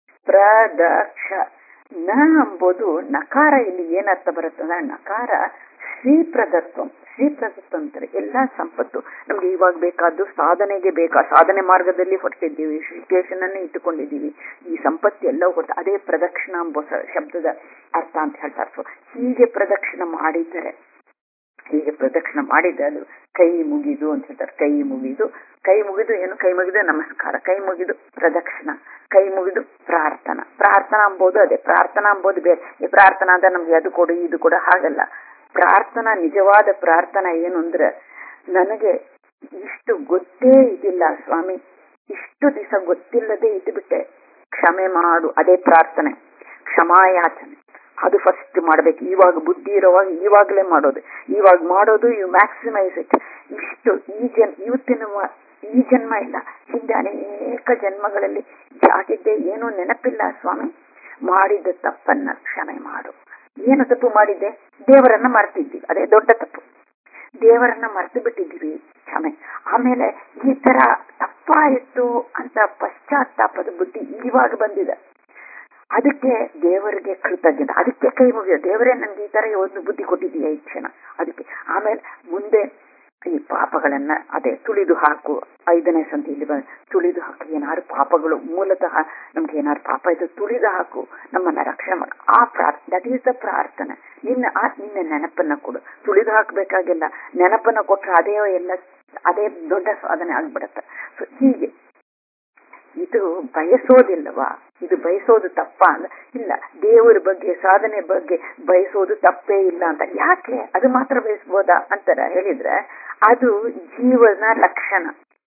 ಪ್ರದಕ್ಷ ನ ಎಂಬುದು ನಕಾರ ಇಲ್ಲಿ ಏನರ್ಥ ಬರುತ್ತೆ ಅಂದ್ರೆ ನಕಾರ ಶ್ರೀ ಪ್ರದತ್ವ ಶ್ರೀ ಪ್ರದತ್ವ ಅಂತಾರೆ ಎಲ್ಲಾ ಸಂಪತ್ತು ನಮ್ಗೆ ಇವಾಗ ಬೇಕಾದ್ದು ಸಾಧನೆಗೆ ಬೇಕಾ ಸಾಧನೆ ಮಾರ್ಗದಲ್ಲಿ ಹೊರಟಿದ್ದೀವಿ ಶ್ರೀಕೇಶನನ್ನೇ ಇಟ್ಟುಕೊಂಡಿದ್ದೀವಿ ಈ ಸಂಪತ್ತು ಎಲ್ಲವೂ ಕೊಡ್ತಾ ಅದೇ ಪ್ರದಕ್ಷಿಣ ಎಂಬ ಶಬ್ದದ ಅರ್ಥ ಅಂತ ಹೇಳ್ತಾರೆ ಸೊ ಹೀಗೆ ಪ್ರದಕ್ಷಿಣ ಮಾಡಿದರೆ ಹೀಗೆ ಪ್ರದಕ್ಷಿಣ ಮಾಡಿದ ಅದು ಕೈ ಮುಗಿದು ಅಂತ ಹೇಳ್ತಾರೆ ಕೈ ಮುಗಿದು ಕೈ ಮುಗಿದು ಏನು ಕೈ ಮುಗಿದು ನಮಸ್ಕಾರ ಕೈ ಮುಗಿದು ಪ್ರದಕ್ಷಿಣ ಕೈ ಮುಗಿದು ಪ್ರಾರ್ಥನಾ ಪ್ರಾರ್ಥನಾ ಎಂಬುದು ಅದೇ ಪ್ರಾರ್ಥನಾ ಎಂಬುದು ಬೇರೆ ಈ ಪ್ರಾರ್ಥನಾ ಅಂದ್ರೆ ನಮ್ಗೆ ಅದು ಕೊಡು ಇದು ಕೊಡು ಹಾಗಲ್ಲ ಪ್ರಾರ್ಥನಾ ನಿಜವಾದ ಪ್ರಾರ್ಥನಾ ಏನು ಅಂದ್ರೆ ನನಗೆ ಇಷ್ಟು ಗೊತ್ತೇ ಇದಿಲ್ಲ ಸ್ವಾಮಿ ಇಷ್ಟು ದಿವಸ ಗೊತ್ತಿಲ್ಲದೆ ಇದ್ಬಿಟ್ಟೆ ಕ್ಷಮೆ ಮಾಡು ಅದೇ ಪ್ರಾರ್ಥನೆ ಕ್ಷಮಾಯಾಚನೆ ಅದು ಫಸ್ಟ್ ಮಾಡ್ಬೇಕು ಇವಾಗ ಬುದ್ಧಿ ಇರುವಾಗ ಇವಾಗಲೇ ಮಾಡೋದು ಇವಾಗ ಮಾಡೋದು ಇವು ಮ್ಯಾಕ್ಸಿಮೈಸ್ ಇಟ್ ಇಷ್ಟು ಈ ಜನ್ ಇವತ್ತಿನ ಈ ಜನ್ಮ ಇಲ್ಲ ಹಿಂದೆ ಅನೇಕ ಜನ್ಮಗಳಲ್ಲಿ ಆಗಿದ್ದೆ ಏನೂ ನೆನಪಿಲ್ಲ ಸ್ವಾಮಿ ಮಾಡಿದ ತಪ್ಪನ್ನ ಕ್ಷಮೆ ಮಾಡು ಏನು ತಪ್ಪು ಮಾಡಿದ್ದೆ ದೇವರನ್ನ ಮರ್ತಿದ್ವಿ ಅದೇ ದೊಡ್ಡ ತಪ್ಪು ದೇವರನ್ನ ಮರೆತು ಬಿಟ್ಟಿದ್ದೀವಿ ಕ್ಷಮೆ ಆಮೇಲೆ ಈ ತರ ತಪ್ಪಾಯಿತು ಅಂತ ಪಶ್ಚಾತ್ತಾಪದ ಬುದ್ಧಿ ಇವಾಗ ಬಂದಿದೆ ಅದಕ್ಕೆ ದೇವರಿಗೆ ಕೃತಜ್ಞತೆ ಅದಕ್ಕೆ ಕೈ ಮುಗಿಯೋ ದೇವರೇ ನನ್ಗೆ ಈ ತರ ಒಂದು ಬುದ್ಧಿ ಕೊಟ್ಟಿದೀಯ ಈ ಕ್ಷಣ ಅದಕ್ಕೆ ಆಮೇಲೆ ಮುಂದೆ ಈ ಪಾಪಗಳನ್ನ ಅದೇ ತುಳಿದು ಹಾಕು ಐದನೇ ಸಂಧಿಯಲ್ಲಿ ಬಂದ ತುಳಿದು ಹಾಕು ಏನಾದ್ರು ಪಾಪಗಳು ಮೂಲತಃ ನಮ್ಗೆ ಏನಾದ್ರು ಪಾಪ ಇದು ತುಳಿದು ಹಾಕು ನಮ್ಮನ್ನ ರಕ್ಷಣೆ ಮಾಡು ಆ ಪ್ರಾರ್ ದಟ್ ಈಸ್ ದ ಪ್ರಾರ್ಥನೆ ನಿನ್ನ ಆ ನಿನ್ನ ನೆನಪನ್ನ ಕೊಡು ತುಳಿದು ಹಾಕ್ಬೇಕಾಗಿಲ್ಲ ನೆನಪನ್ನ ಕೊಟ್ರೆ ಅದೇ ಎಲ್ಲ ಅದೇ ದೊಡ್ಡ ಸಾಧನೆ ಆಗ್ಬಿಡತ್ತೆ ಸೊ ಹೀಗೆ ಇದು ಬಯಸೋದಿಲ್ಲವಾ ಇದು ಬಯಸೋದು ತಪ್ಪ ಅಂತ ಇಲ್ಲ ದೇವರ ಬಗ್ಗೆ ಸಾಧನೆ ಬಗ್ಗೆ ಬಯಸೋದು ತಪ್ಪೇ ಇಲ್ಲ ಅಂತ ಯಾಕೆ ಅದು ಮಾತ್ರ ಬಯಸ್ಬೋದಾ ಅಂತಾರ ಹೇಳಿದ್ರೆ ಅದು ಜೀವನ ಲಕ್ಷಣ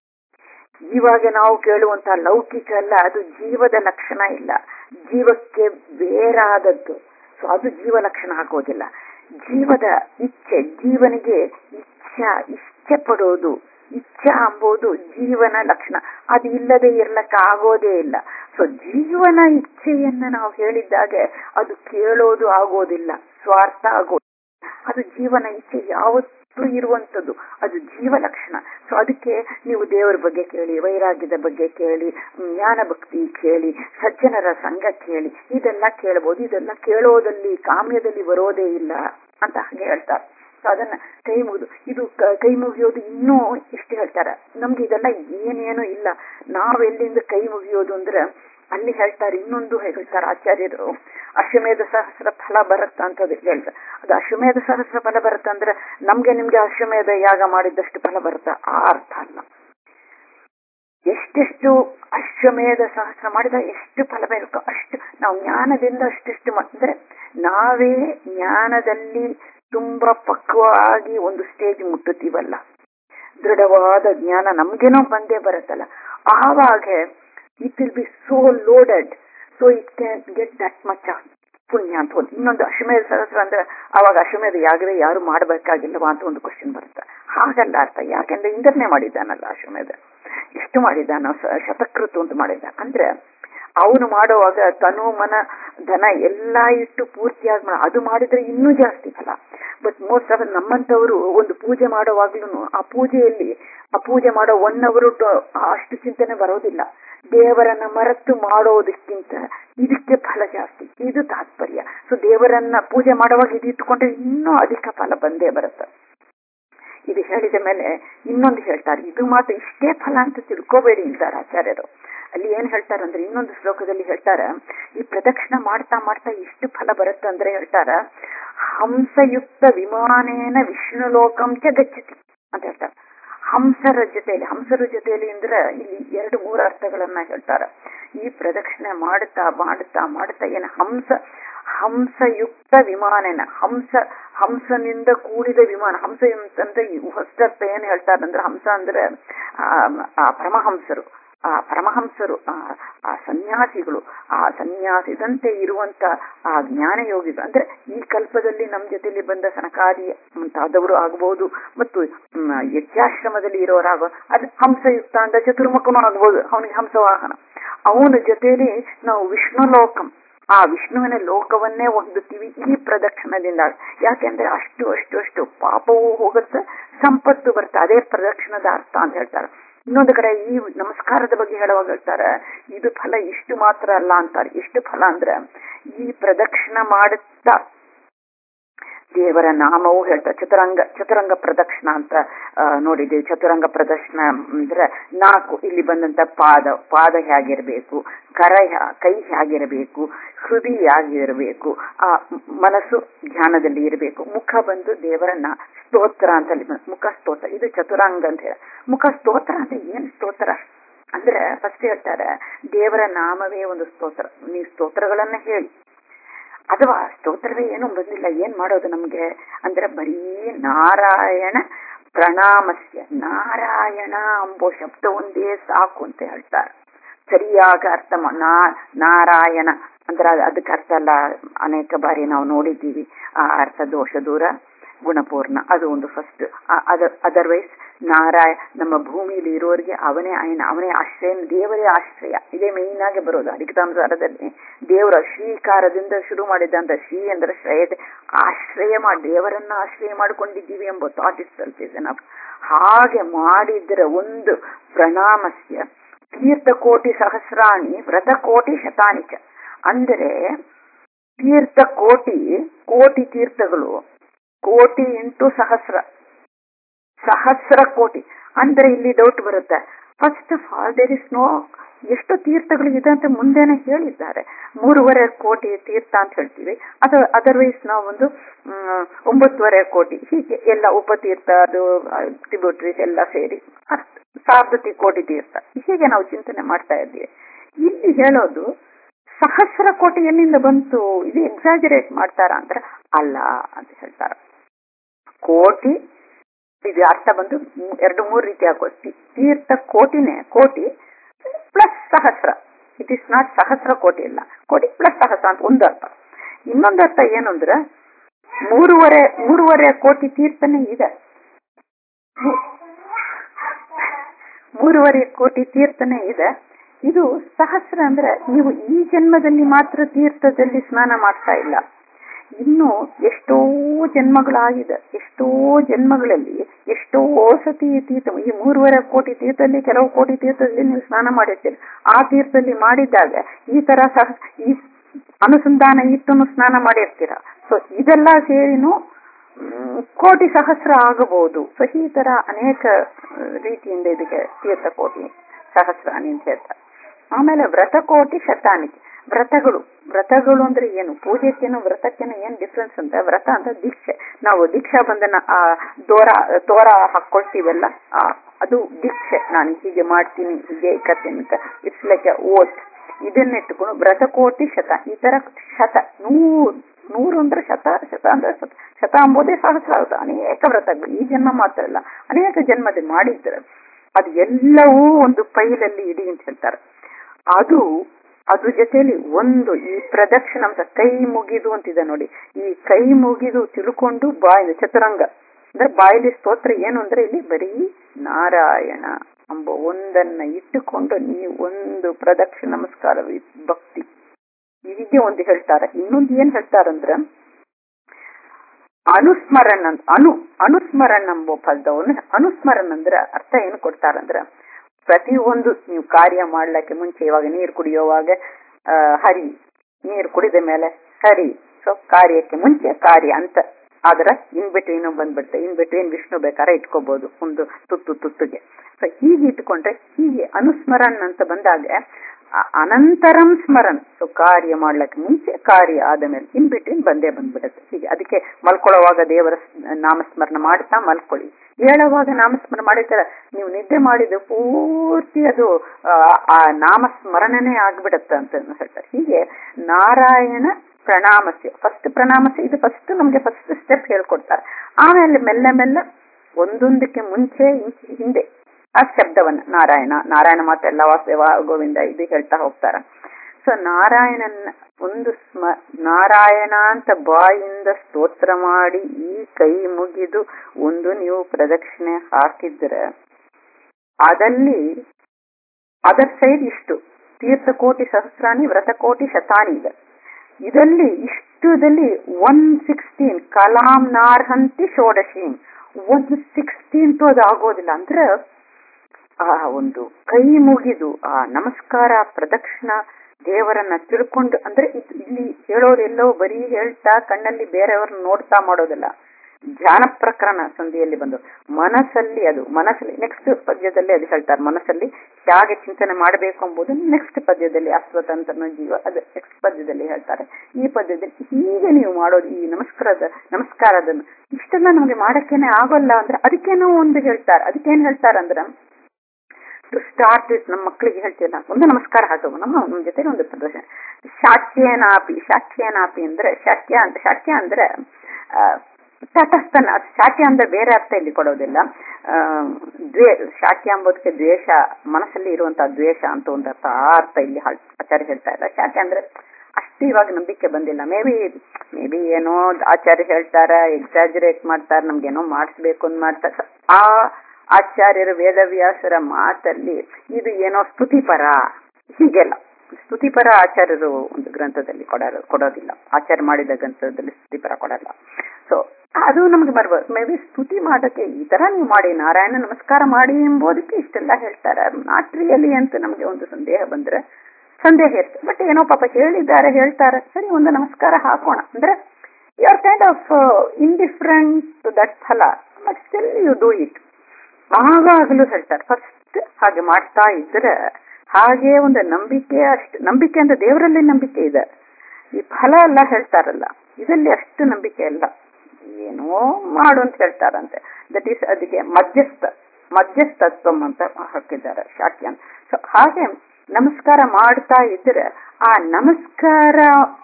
ಇವಾಗ ನಾವು ಕೇಳುವಂತ ಲೌಕಿಕ ಅಲ್ಲ ಅದು ಜೀವದ ಲಕ್ಷಣ ಇಲ್ಲ ಜೀವಕ್ಕೆ ಬೇರಾದದ್ದು ಸೊ ಅದು ಜೀವ ಲಕ್ಷಣ ಆಗೋದಿಲ್ಲ ಜೀವದ ಇಚ್ಛೆ ಜೀವನಿಗೆ ಇಚ್ಛಾ ಇಚ್ಛೆ ಪಡೋದು ಇಚ್ಛಾ ಎಂಬುದು ಜೀವನ ಲಕ್ಷಣ ಅದು ಇಲ್ಲದೆ ಇರ್ಲಕ್ಕ ಆಗೋದೇ ಇಲ್ಲ ಸೊ ಜೀವನ ಇಚ್ಛೆಯನ್ನ ನಾವು ಹೇಳಿದ್ದಾಗೆ ಅದು ಕೇಳೋದು ಆಗೋದಿಲ್ಲ ಸ್ವಾರ್ಥ ಆಗೋದು ಅದು ಜೀವನ ಇಚ್ಛೆ ಯಾವತ್ತೂ ಇರುವಂತದ್ದು ಅದು ಜೀವ ಲಕ್ಷಣ ಸೊ ಅದಕ್ಕೆ ನೀವು ದೇವರ ಬಗ್ಗೆ ಕೇಳಿ ವೈರಾಗ್ಯದ ಬಗ್ಗೆ ಕೇಳಿ ಜ್ಞಾನ ಭಕ್ತಿ ಕೇಳಿ ಸಜ್ಜನರ ಸಂಘ ಕೇಳಿ ಇದೆಲ್ಲ ಕೇಳಬಹುದು ಇದೆಲ್ಲ ಕೇಳೋದಲ್ಲಿ ಕಾಮ್ಯದಲ್ಲಿ ಬರೋದೇ ಇಲ್ಲ ಅಂತ ಹಾಗೆ ಹೇಳ್ತಾರೆ ಸೊ ಅದನ್ನ ಕೈ ಮುಗಿದು ಇದು ಕೈ ಮುಗಿಯೋದು ಇನ್ನೂ ಇಷ್ಟು ಹೇಳ್ತಾರೆ ನಮ್ಗೆ ಇದೆಲ್ಲ ಏನೇನು ಇಲ್ಲ ನಾವೆಲ್ಲಿಂದ ಕೈ ಮುಗಿಯೋದು ಅಂದ್ರೆ ಅಲ್ಲಿ ಹೇಳ್ತಾರೆ ಇನ್ನೊಂದು ಹೇಳ್ತಾರೆ ಆಚಾರ್ಯರು ಅಶ್ವಮೇಧ ಸಹಸ್ರ ಫಲ ಬರುತ್ತ ಅಂತ ಹೇಳ್ತಾರೆ ಅದು ಅಶ್ವಮೇಧ ಸಹಸ್ರ ಫಲ ಬರುತ್ತಂದ್ರೆ ನಮ್ಗೆ ನಿಮ್ಗೆ ಅಶ್ವಮೇಧ ಯಾಗ ಮಾಡಿದಷ್ಟು ಫಲ ಬರುತ್ತ ಆ ಅರ್ಥ ಅಲ್ಲ ಎಷ್ಟೆಷ್ಟು ಅಶ್ವಮೇಧ ಸಹಸ್ರ ಮಾಡಿದ ಎಷ್ಟು ಫಲ ಬೇಕು ಅಷ್ಟು ನಾವು ಜ್ಞಾನದಿಂದ ಅಷ್ಟೆಷ್ಟು ಅಂದ್ರೆ ನಾವೇ ಜ್ಞಾನದಲ್ಲಿ ತುಂಬಾ ಪಕ್ವವಾಗಿ ಒಂದು ಸ್ಟೇಜ್ ಮುಟ್ಟುತ್ತೀವಲ್ಲ ದೃಢವಾದ ಜ್ಞಾನ ನಮ್ಗೇನೋ ಬಂದೇ ಬರುತ್ತಲ್ಲ ಆವಾಗ it will be so loaded so it can get that much of ಪುಣ್ಯ ಅಂತ ಒಂದು ಇನ್ನೊಂದು ಅಶ್ವಮೇಧ ಸಹಸ್ರ ಅಂದ್ರೆ ಅವಾಗ ಅಶ್ವಮೇಧ ಯಾಗವೇ ಯಾರು ಮಾಡಬೇಕಾಗಿಲ್ಲವಾ ಅಂತ ಒಂದು ಕ್ವಶನ್ ಬರುತ್ತೆ ಹಾಗಲ್ಲ ಅರ್ಥ ಯಾಕೆಂದ್ರೆ ಇಂದ್ರನೇ ಮಾಡಿದ್ದಾನಲ್ಲ ಅಶ್ವಮೇಧ ಎಷ್ಟು ಮಾಡಿದ್ದಾನ ಶತಕೃತು ಅಂತ ಮಾಡಿದ್ದ ಅಂದ್ರೆ ಅವನು ಮಾಡುವಾಗ ತನು ಮನ ಧನ ಎಲ್ಲಾ ಇಟ್ಟು ಪೂರ್ತಿಯಾಗಿ ಮಾಡ ಅದು ಮಾಡಿದ್ರೆ ಇನ್ನೂ ಜಾಸ್ತಿ ಫಲ ಬಟ್ ಮೋಸ್ಟ್ ಆಫ್ ನಮ್ಮಂತವರು ಒಂದು ಪೂಜೆ ಮಾಡುವಾಗ್ಲೂ ಆ ಪೂಜೆಯಲ್ಲಿ ಆ ಪೂಜೆ ಮಾಡೋ ಒನ್ ಅವರು ಅಷ್ಟು ಚಿಂತನೆ ಬರೋದಿಲ್ಲ ದೇವರನ್ನ ಮರೆತು ಮಾಡೋದಕ್ಕಿಂತ ಇದಕ್ಕೆ ಫಲ ಜಾಸ್ತಿ ಇದು ತಾತ್ಪರ್ಯ ಸೊ ದೇವರನ್ನ ಪೂಜೆ ಮಾಡುವಾಗ ಇದು ಇಟ್ಕೊಂಡ್ರೆ ಇನ್ನೂ ಅಧಿಕ ಫಲ ಬಂದೇ ಬರುತ್ತೆ ಇದು ಹೇಳಿದ ಮೇಲೆ ಇನ್ನೊಂದು ಹೇಳ್ತಾರೆ ಇದು ಮಾತ್ರ ಇಷ್ಟೇ ಫಲ ಅಂತ ತಿಳ್ಕೋಬೇಡಿ ಅಂತಾರೆ ಆಚಾರ್ಯರು ಅಲ್ಲಿ ಏನ್ ಹೇಳ್ತಾರೆ ಅಂದ್ರೆ ಇನ್ನೊಂದು ಶ್ಲೋಕದಲ್ಲಿ ಹೇಳ್ತಾರ ಈ ಪ್ರದಕ್ಷಿಣ ಮಾಡ್ತಾ ಮಾಡ್ತಾ ಎಷ್ಟು ಫಲ ಬರುತ್ತೆ ಅಂದ್ರೆ ಹೇಳ್ತಾರ ಹಂಸಯುಕ್ತ ವಿಮಾನೇನ ವಿಷ್ಣು ಲೋಕಂ ಚ ಗಚ್ಚತಿ ಅಂತ ಹೇಳ್ತಾರೆ ಹಂಸರ ಜೊತೆಯಲ್ಲಿ ಹಂಸರ ಜೊತೆಯಲ್ಲಿ ಅಂದ್ರೆ ಇಲ್ಲಿ ಎರಡು ಮೂರು ಅರ್ಥಗಳನ್ನ ಹೇಳ್ತಾರ ಈ ಪ್ರದಕ್ಷಿಣೆ ಮಾಡುತ್ತಾ ಮಾಡುತ್ತಾ ಮಾಡುತ್ತಾ ಏನ ಹಂಸ ಹಂಸಯುಕ್ತ ವಿಮಾನನ ಹಂಸ ಹಂಸನಿಂದ ಕೂಡಿದ ವಿಮಾನ ಹಂಸ ಅಂತಂದ್ರೆ ಹೊಸರ್ಥ ಏನ್ ಹೇಳ್ತಾರಂದ್ರೆ ಹಂಸ ಅಂದ್ರೆ ಆ ಪರಮಹಂಸರು ಆ ಪರಮಹಂಸರು ಆ ಸನ್ಯಾಸಿಗಳು ಆ ಸನ್ಯಾಸಿದಂತೆ ಇರುವಂತ ಆ ಜ್ಞಾನಯೋಗಿಗಳು ಅಂದ್ರೆ ಈ ಕಲ್ಪದಲ್ಲಿ ನಮ್ಮ ಜೊತೆಲಿ ಬಂದ ಸನಕಾದಿ ಮುಂತಾದವರು ಆಗಬಹುದು ಮತ್ತು ಯಜ್ಞಾಶ್ರಮದಲ್ಲಿ ಇರೋರಾಗ ಅದು ಹಂಸಯುಕ್ತ ಅಂತ ಚತುರ್ಮುಖನೂ ಆಗ್ಬೋದು ಅವನಿಗೆ ಹಂಸವಾಹನ ಅವನ ಜೊತೆಲಿ ನಾವು ವಿಷ್ಣು ಲೋಕಂ ಆ ವಿಷ್ಣುವಿನ ಲೋಕವನ್ನೇ ಹೊಂದುತ್ತೀವಿ ಈ ಪ್ರದಕ್ಷಿಣದಿಂದ ಯಾಕೆಂದ್ರೆ ಅಷ್ಟು ಅಷ್ಟು ಅಷ್ಟು ಪಾಪವೂ ಹೋಗುತ್ತೆ ಸಂಪತ್ತು ಬರುತ್ತೆ ಅದೇ ಪ್ರದಕ್ಷಿಣದ ಅರ್ಥ ಅಂತ ಹೇಳ್ತಾರೆ ಇನ್ನೊಂದು ಕಡೆ ಈ ನಮಸ್ಕಾರದ ಬಗ್ಗೆ ಹೇಳುವಾಗ ಹೇಳ್ತಾರೆ ಇದು ಫಲ ಇಷ್ಟು ಮಾತ್ರ ಅಲ್ಲ ಅಂತಾರೆ ಎಷ್ಟು ಫಲ ಅಂದ್ರೆ ಈ ಪ್ರದಕ್ಷಿಣ ಮಾಡುತ್ತಾ ದೇವರ ನಾಮವು ಹೇಳ್ತಾರೆ ಚತುರಂಗ ಚತುರಂಗ ಪ್ರದಕ್ಷಿಣ ಅಂತ ನೋಡಿದ್ದೀವಿ ಚತುರಂಗ ಪ್ರದಕ್ಷಿಣ ಅಂದ್ರೆ ನಾಲ್ಕು ಇಲ್ಲಿ ಬಂದಂತ ಪಾದ ಪಾದ ಹೇಗಿರಬೇಕು ಕರ ಕೈ ಹೇಗಿರಬೇಕು ಹೃದಯ ಹೇಗಿರಬೇಕು ಆ ಮನಸ್ಸು ಧ್ಯಾನದಲ್ಲಿ ಇರಬೇಕು ಮುಖ ಬಂದು ದೇವರನ್ನ ಸ್ತೋತ್ರ ಅಂತ ಮುಖ ಸ್ತೋತ್ರ ಇದು ಚತುರಂಗ ಅಂತ ಹೇಳ ಮುಖ ಸ್ತೋತ್ರ ಅಂದ್ರೆ ಏನ್ ಸ್ತೋತ್ರ ಅಂದ್ರೆ ಫಸ್ಟ್ ಹೇಳ್ತಾರೆ ದೇವರ ನಾಮವೇ ಒಂದು ಸ್ತೋತ್ರ ನೀವು ಸ್ತೋತ್ರಗಳನ್ನ ಹೇಳಿ ಅಥವಾ ಸ್ತೋತ್ರವೇ ಏನು ಬಂದಿಲ್ಲ ಏನ್ ಮಾಡೋದು ನಮ್ಗೆ ಅಂದ್ರೆ ಬರೀ ನಾರಾಯಣ ಪ್ರಣಾಮಸ್ಯ ನಾರಾಯಣ ಅಂಬೋ ಶಬ್ದ ಒಂದೇ ಸಾಕು ಅಂತ ಹೇಳ್ತಾರೆ ಸರಿಯಾಗಿ ಅರ್ಥ ನಾ ನಾರಾಯಣ ಅಂದ್ರೆ ಅದಕ್ಕೆ ಅರ್ಥ ಅಲ್ಲ ಅನೇಕ ಬಾರಿ ನಾವು ನೋಡಿದ್ದೀವಿ ಆ ಅರ್ಥ ದೋಷ ದೂರ ಗುಣಪೂರ್ಣ ಅದು ಒಂದು ಫಸ್ಟ್ ಅದರ್ವೈಸ್ ನಾರಾಯ ನಮ್ಮ ಭೂಮಿಯಲ್ಲಿ ಇರೋರಿಗೆ ಅವನೇ ಆಯನ ಅವನೇ ಆಶ್ರಯ ದೇವರೇ ಆಶ್ರಯ ಇದೇ ಮೇಯ್ನ್ ಆಗಿ ಬರೋದು ಅಧಿಕತಾಂಸಾರದಲ್ಲಿ ದೇವರ ಶ್ರೀಕಾರದಿಂದ ಶುರು ಮಾಡಿದಂತ ಶ್ರೀ ಅಂದ್ರೆ ಶ್ರೇಯತೆ ಆಶ್ರಯ ಮಾಡಿ ದೇವರನ್ನ ಆಶ್ರಯ ಮಾಡಿಕೊಂಡಿದ್ದೀವಿ ಎಂಬ thought itself is enough ಹಾಗೆ ಮಾಡಿದ್ರ ಒಂದು ಪ್ರಣಾಮಸ್ಯ ತೀರ್ಥಕೋಟಿ ಸಹಸ್ರಾಣಿ ವ್ರತಕೋಟಿ ಶತಾನಿಚ ಅಂದರೆ ತೀರ್ಥ ಕೋಟಿ ಕೋಟಿ ತೀರ್ಥಗಳು ಕೋಟಿ ಇಂಟು ಸಹಸ್ರ ಸಹಸ್ರ ಕೋಟಿ ಅಂದ್ರೆ ಇಲ್ಲಿ ಡೌಟ್ ಬರುತ್ತೆ first of all there is no ಎಷ್ಟು ತೀರ್ಥಗಳು ಇದೆ ಅಂತ ಮುಂದೆನೆ ಹೇಳಿದ್ದಾರೆ ಮೂರುವರೆ ಕೋಟಿ ತೀರ್ಥ ಅಂತ ಹೇಳ್ತೀವಿ ಅದು ಅದರ್ವೈಸ್ ನಾವು ಒಂದು ಒಂಬತ್ತುವರೆ ಕೋಟಿ ಹೀಗೆ ಎಲ್ಲ ಉಪತೀರ್ಥ ಅದು ಟಿಬ್ಯೂಟ್ರೀಸ್ ಎಲ್ಲ ಸೇರಿ ಸಾವಿರದ ಕೋಟಿ ತೀರ್ಥ ಹೀಗೆ ನಾವು ಚಿಂತನೆ ಮಾಡ್ತಾ ಇದ್ದೀವಿ ಇಲ್ಲಿ ಹೇಳೋದು ಸಹಸ್ರ ಕೋಟಿ ಎಲ್ಲಿಂದ ಬಂತು ಇದು ಎಕ್ಸಾಜರೇಟ್ ಮಾಡ್ತಾರ ಅಂದ್ರೆ ಅಲ್ಲ ಅಂತ ಹೇಳ್ತಾರ ಕೋಟಿ ಇದು ಅರ್ಥ ಬಂದು ಎರಡು ಮೂರು ರೀತಿ ಆಗೋದು ತೀರ್ಥ ಕೋಟಿನೇ ಕೋಟಿ ಪ್ಲಸ್ ಸಹಸ್ರ ಇಟ್ ಇಸ್ ನಾಟ್ ಸಹಸ್ರ ಕೋಟಿ ಇಲ್ಲ ಕೋಟಿ ಪ್ಲಸ್ ಸಹಸ್ರ ಅಂತ ಒಂದು ಅರ್ಥ ಇನ್ನೊಂದು ಅರ್ಥ ಏನು ಅಂದ್ರೆ ಮೂರುವರೆ ಮೂರುವರೆ ಕೋಟಿ ತೀರ್ಥನೇ ಇದೆ ಮೂರುವರೆ ಕೋಟಿ ತೀರ್ಥನೇ ಇದೆ ಇದು ಸಹಸ್ರ ಅಂದ್ರೆ ನೀವು ಈ ಜನ್ಮದಲ್ಲಿ ಮಾತ್ರ ತೀರ್ಥದಲ್ಲಿ ಸ್ನಾನ ಮಾಡ್ತಾ ಇಲ್ಲ ಇನ್ನು ಎಷ್ಟೋ ಜನ್ಮಗಳಾಗಿದೆ ಎಷ್ಟೋ ಜನ್ಮಗಳಲ್ಲಿ ಎಷ್ಟೋ ಸತಿ ತೀರ್ಥ ಈ ಮೂರುವರೆ ಕೋಟಿ ತೀರ್ಥದಲ್ಲಿ ಕೆಲವು ಕೋಟಿ ತೀರ್ಥದಲ್ಲಿ ನೀವು ಸ್ನಾನ ಮಾಡಿರ್ತೀರಿ ಆ ತೀರ್ಥದಲ್ಲಿ ಮಾಡಿದಾಗ ಈ ತರ ಸಹ ಈ ಅನುಸಂಧಾನ ಇಟ್ಟು ಸ್ನಾನ ಮಾಡಿರ್ತೀರ ಸೊ ಇದೆಲ್ಲ ಸೇರಿನೂ ಕೋಟಿ ಸಹಸ್ರ ಆಗಬಹುದು ಸೊ ಈ ತರ ಅನೇಕ ರೀತಿಯಿಂದ ಇದಕ್ಕೆ ತೀರ್ಥ ಕೋಟಿ ಸಹಸ್ರಾಣಿ ಅಂತ ಹೇಳ್ತಾರೆ ಆಮೇಲೆ ವ್ರತಕೋಟಿ ಶತಾನಿಕೆ ವ್ರತಗಳು ವ್ರತಗಳು ಅಂದ್ರೆ ಏನು ಪೂಜೆಕ್ಕೇನು ವ್ರತಕ್ಕೇನು ಏನ್ ಡಿಫ್ರೆನ್ಸ್ ಅಂತ ವ್ರತ ಅಂತ ದೀಕ್ಷೆ ನಾವು ದೀಕ್ಷಾ ಬಂಧನ ಆ ದೋರ ತೋರ ಹಾಕೊಳ್ತೀವಲ್ಲ ಅದು ದೀಕ್ಷೆ ನಾನು ಹೀಗೆ ಮಾಡ್ತೀನಿ ಹೀಗೆ ಇಕ್ಕತ್ತೀನಿ ಅಂತ ಇಟ್ಸ್ ಲೈಕ್ ಎ ಓಟ್ ಇದನ್ನಿಟ್ಟುಕೊಂಡು ವ್ರತಕೋಟಿ ಶತ ಈ ತರ ಶತ ನೂರ್ ನೂರು ಅಂದ್ರೆ ಶತ ಶತ ಅಂದ್ರೆ ಶತ ಶತ ಅಂಬೋದೇ ಸಹಸ್ರ ಆಗುತ್ತೆ ಅನೇಕ ವ್ರತಗಳು ಈ ಜನ್ಮ ಮಾತ್ರ ಅಲ್ಲ ಅನೇಕ ಜನ್ಮದ ಮಾಡಿದ್ರೆ ಅದು ಎಲ್ಲವೂ ಒಂದು ಪೈಲಲ್ಲಿ ಇಡಿ ಅಂತ ಹೇಳ್ತಾರೆ ಅದು ಅದ್ರ ಜೊತೆಲಿ ಒಂದು ಈ ಪ್ರದಕ್ಷಿಣ ಅಂತ ಕೈ ಮುಗಿದು ಅಂತಿದೆ ನೋಡಿ ಈ ಕೈ ಮುಗಿದು ತಿಳ್ಕೊಂಡು ಬಾಯಿ ಚತುರಂಗ ಅಂದ್ರೆ ಬಾಯಲ್ಲಿ ಸ್ತೋತ್ರ ಏನು ಅಂದ್ರೆ ಇಲ್ಲಿ ಬರೀ ನಾರಾಯಣ ಎಂಬ ಒಂದನ್ನ ಇಟ್ಟುಕೊಂಡು ನೀವು ಒಂದು ಪ್ರದಕ್ಷಿಣ ನಮಸ್ಕಾರ ಭಕ್ತಿ ಹೀಗೆ ಒಂದು ಹೇಳ್ತಾರೆ ಇನ್ನೊಂದು ಏನ್ ಹೇಳ್ತಾರಂದ್ರ ಅನುಸ್ಮರಣ ಅನು ಅನುಸ್ಮರಣ ಎಂಬ ಪದವನ್ನು ಅನುಸ್ಮರಣ ಅಂದ್ರೆ ಅರ್ಥ ಏನು ಕೊಡ್ತಾರಂದ್ರ ಪ್ರತಿ ಒಂದು ನೀವು ಕಾರ್ಯ ಮಾಡ್ಲಿಕ್ಕೆ ಮುಂಚೆ ಇವಾಗ ನೀರು ಕುಡಿಯೋವಾಗ ಹರಿ ನೀರು ಕುಡಿದ ಮೇಲೆ ಹರಿ ಸೊ ಕಾರ್ಯಕ್ಕೆ ಮುಂಚೆ ಕಾರ್ಯ ಅಂತ ಆದ್ರ ಇನ್ ಬಿಟ್ವೀನ್ ಬಂದ್ಬಿಡುತ್ತೆ ಇನ್ ಬಿಟ್ವೀನ್ ವಿಷ್ಣು ಬೇಕಾದ್ರೆ ಇಟ್ಕೋಬಹುದು ಒಂದು ತುತ್ತು ತುತ್ತುಗೆ ಸೊ ಹೀಗೆ ಇಟ್ಕೊಂಡ್ರೆ ಹೀಗೆ ಅನುಸ್ಮರಣ ಅಂತ ಬಂದಾಗ ಅನಂತರಂ ಸ್ಮರಣ ಸೊ ಕಾರ್ಯ ಮಾಡ್ಲಿಕ್ಕೆ ಮುಂಚೆ ಕಾರ್ಯ ಆದ ಮೇಲೆ ಇನ್ ಬಿಟ್ವೀನ್ ಬಂದೇ ಬಂದ್ಬಿಡುತ್ತೆ ಹೀಗೆ ಅದಕ್ಕೆ ಮಲ್ಕೊಳ್ಳೋವಾಗ ದೇವರ ನಾಮಸ್ಮರಣ ಮಾಡ್ತಾ ಮಲ್ಕೊಳ್ಳಿ ಹೇಳುವಾಗ ನಾಮಸ್ಮರಣ ಮಾಡಿದ್ರೆ ನೀವು ನಿದ್ದೆ ಮಾಡಿದ ಪೂರ್ತಿ ಅದು ಆ ನಾಮಸ್ಮರಣನೇ ಆಗ್ಬಿಡತ್ತೆ ಅಂತ ಹೇಳ್ತಾರೆ ಹೀಗೆ ನಾರಾಯಣ ಪ್ರಣಾಮಸ್ಯ ಫಸ್ಟ್ ಪ್ರಣಾಮಸ್ಯ ಇದು ಫಸ್ಟ್ ನಮ್ಗೆ ಫಸ್ಟ್ ಸ್ಟೆಪ್ ಹೇಳ್ಕೊಡ್ತಾರೆ ಆಮೇಲೆ ಮೆಲ್ಲ ಮೆಲ್ಲ ಒಂದೊಂದಕ್ಕೆ ಮುಂಚೆ ಹಿಂದೆ ಆ ಶಬ್ದವನ್ನ ನಾರಾಯಣ ನಾರಾಯಣ ಮಾತ್ರ ಎಲ್ಲ ವಾಸುದೇವ ಗೋವಿಂದ ಇದು ಹೇಳ್ತಾ ಹೋಗ್ತಾರ ಸೊ ನಾರಾಯಣನ ಒಂದು ಸ್ಮ ನಾರಾಯಣ ಅಂತ ಬಾಯಿಂದ ಸ್ತೋತ್ರ ಮಾಡಿ ಈ ಕೈ ಮುಗಿದು ಒಂದು ನೀವು ಪ್ರದಕ್ಷಿಣೆ ಹಾಕಿದ್ರೆ ಅದಲ್ಲಿ ಅದರ್ ಸೈಡ್ ಇಷ್ಟು ತೀರ್ಥಕೋಟಿ ಸಹಸ್ರಾಣಿ ವ್ರತಕೋಟಿ ಶತಾನಿ ಇದೆ ಇದರಲ್ಲಿ ಇಷ್ಟದಲ್ಲಿ ಒನ್ ಸಿಕ್ಸ್ಟೀನ್ ಕಲಾಂ ನಾರ್ಹಂತಿ ಷೋಡಶೀನ್ ಒನ್ ಸಿಕ್ಸ್ಟೀನ್ತು ಅದು ಆಗೋದಿಲ್ಲ ಅಂದ್ರೆ ಆ ಒಂದು ಕೈ ಮುಗಿದು ಆ ನಮಸ್ಕಾರ ಪ್ರದಕ್ಷಿಣ ದೇವರನ್ನ ತಿಳ್ಕೊಂಡು ಅಂದ್ರೆ ಇಲ್ಲಿ ಹೇಳೋರೆಲ್ಲೋ ಬರೀ ಹೇಳ್ತಾ ಕಣ್ಣಲ್ಲಿ ಬೇರೆಯವ್ರನ್ನ ನೋಡ್ತಾ ಮಾಡೋದಿಲ್ಲ ಧ್ಯಾನ ಪ್ರಕರಣ ಸಂಧಿಯಲ್ಲಿ ಬಂದು ಮನಸ್ಸಲ್ಲಿ ಅದು ಮನಸ್ಸಲ್ಲಿ ನೆಕ್ಸ್ಟ್ ಪದ್ಯದಲ್ಲಿ ಅದು ಹೇಳ್ತಾರೆ ಮನಸ್ಸಲ್ಲಿ ಹೇಗೆ ಚಿಂತನೆ ಮಾಡಬೇಕು ಎಂಬುದು ನೆಕ್ಸ್ಟ್ ಪದ್ಯದಲ್ಲಿ ಅಸ್ವತಂತ್ರನ ಜೀವ ಅದು ನೆಕ್ಸ್ಟ್ ಪದ್ಯದಲ್ಲಿ ಹೇಳ್ತಾರೆ ಈ ಪದ್ಯದಲ್ಲಿ ಹೀಗೆ ನೀವು ಮಾಡೋದು ಈ ನಮಸ್ಕಾರದ ನಮಸ್ಕಾರದನ್ನು ಇಷ್ಟೆಲ್ಲ ನಮಗೆ ಮಾಡಕ್ಕೇನೆ ಆಗೋಲ್ಲ ಅಂದ್ರೆ ಅದಕ್ಕೇನೋ ಒಂದು ಹೇಳ್ತಾರೆ ಅದಕ್ಕೇನ್ ಹೇಳ್ತಾರೆ ಅಂದ್ರೆ ಟು ಸ್ಟಾರ್ಟ್ ವಿತ್ ನಮ್ಮ ಮಕ್ಕಳಿಗೆ ಹೇಳ್ತೀವಿ ಒಂದು ನಮಸ್ಕಾರ ಹಾಕುವ ನಮ್ಮ ನಮ್ಮ ಜೊತೆಗೆ ಒಂದು ಪ್ರದರ್ಶನ ಶಾಕ್ಯನಾಪಿ ಶಾಕ್ಯನಾಪಿ ಅಂದ್ರೆ ಶಾಕ್ಯ ಅಂತ ಶಾಕ್ಯ ಅಂದ್ರೆ ತಟಸ್ಥನ ಶಾಕ್ಯ ಅಂದ್ರೆ ಬೇರೆ ಅರ್ಥ ಇಲ್ಲಿ ಕೊಡೋದಿಲ್ಲ ದ್ವೇ ಶಾಕ್ಯ ಎಂಬುದಕ್ಕೆ ದ್ವೇಷ ಮನಸ್ಸಲ್ಲಿ ಇರುವಂತಹ ದ್ವೇಷ ಅಂತ ಒಂದು ಅರ್ಥ ಆ ಅರ್ಥ ಇಲ್ಲಿ ಆಚಾರ್ಯ ಹೇಳ್ತಾ ಇಲ್ಲ ಶಾಕ್ಯ ಅಂದ್ರೆ ಅಷ್ಟು ಇವಾಗ ನಂಬಿಕೆ ಬಂದಿಲ್ಲ ಮೇ ಬಿ ಮೇ ಬಿ ಏನೋ ಆಚಾರ್ಯ ಹೇಳ್ತಾರ ಎಕ್ಸಾಜರೇಟ್ ಮಾಡ್ತಾರ ನಮ್ಗೇನೋ ಮಾಡಿಸ್ಬೇಕು ಅಂತ ಮಾಡ್ತಾರ ಆ ಆಚಾರ್ಯರ ವೇದವ್ಯಾಸರ ಮಾತಲ್ಲಿ ಇದು ಏನೋ ಸ್ತುತಿಪರ ಹೀಗೆಲ್ಲ ಸ್ತುತಿಪರ ಆಚಾರ್ಯರು ಒಂದು ಗ್ರಂಥದಲ್ಲಿ ಕೊಡ ಕೊಡೋದಿಲ್ಲ ಆಚಾರ್ಯ ಮಾಡಿದ ಗ್ರಂಥದಲ್ಲಿ ಸ್ತುತಿಪರ ಕೊಡಲ್ಲ ಸೊ ಅದು ನಮ್ಗೆ ಬರ್ಬೋದು ಮೇ ಬಿ ಸ್ತುತಿ ಮಾಡೋಕ್ಕೆ ಈ ತರ ನೀವು ಮಾಡಿ ನಾರಾಯಣ ನಮಸ್ಕಾರ ಮಾಡಿ ಎಂಬುದಕ್ಕೆ ಇಷ್ಟೆಲ್ಲ ಹೇಳ್ತಾರೆ ನಾಟ್ ರಿಯಲಿ ಅಂತ ನಮ್ಗೆ ಒಂದು ಸಂದೇಹ ಬಂದ್ರೆ ಸಂದೇಹ ಇರ್ತದೆ ಬಟ್ ಏನೋ ಪಾಪ ಹೇಳಿದ್ದಾರೆ ಹೇಳ್ತಾರೆ ಸರಿ ಒಂದು ನಮಸ್ಕಾರ ಹಾಕೋಣ ಅಂದ್ರೆ you are kind of indifferent that ಫಲ but still you do it ಆವಾಗಲೂ ಹೇಳ್ತಾರೆ ಫಸ್ಟ್ ಹಾಗೆ ಮಾಡ್ತಾ ಇದ್ರೆ ಹಾಗೆ ಒಂದು ನಂಬಿಕೆ ಅಷ್ಟು ನಂಬಿಕೆ ಅಂದ್ರೆ ದೇವರಲ್ಲಿ ನಂಬಿಕೆ ಇದೆ ಈ ಫಲ ಎಲ್ಲ ಹೇಳ್ತಾರಲ್ಲ ಇದರಲ್ಲಿ ಅಷ್ಟು ನಂಬಿಕೆ ಇಲ್ಲ ಏನೋ ಮಾಡು ಅಂತ ಹೇಳ್ತಾರಂತೆ ದಟ್ ಈಸ್ ಅದಕ್ಕೆ ಮಧ್ಯಸ್ಥ ಮಧ್ಯಸ್ಥತ್ವಂ ಅಂತ ಹಾಕಿದ್ದಾರೆ ಶಾಕ್ಯ ಸೊ ಹಾಗೆ ನಮಸ್ಕಾರ ಮಾಡ್ತಾ ಇದ್ರೆ ಆ ನಮಸ್ಕಾರ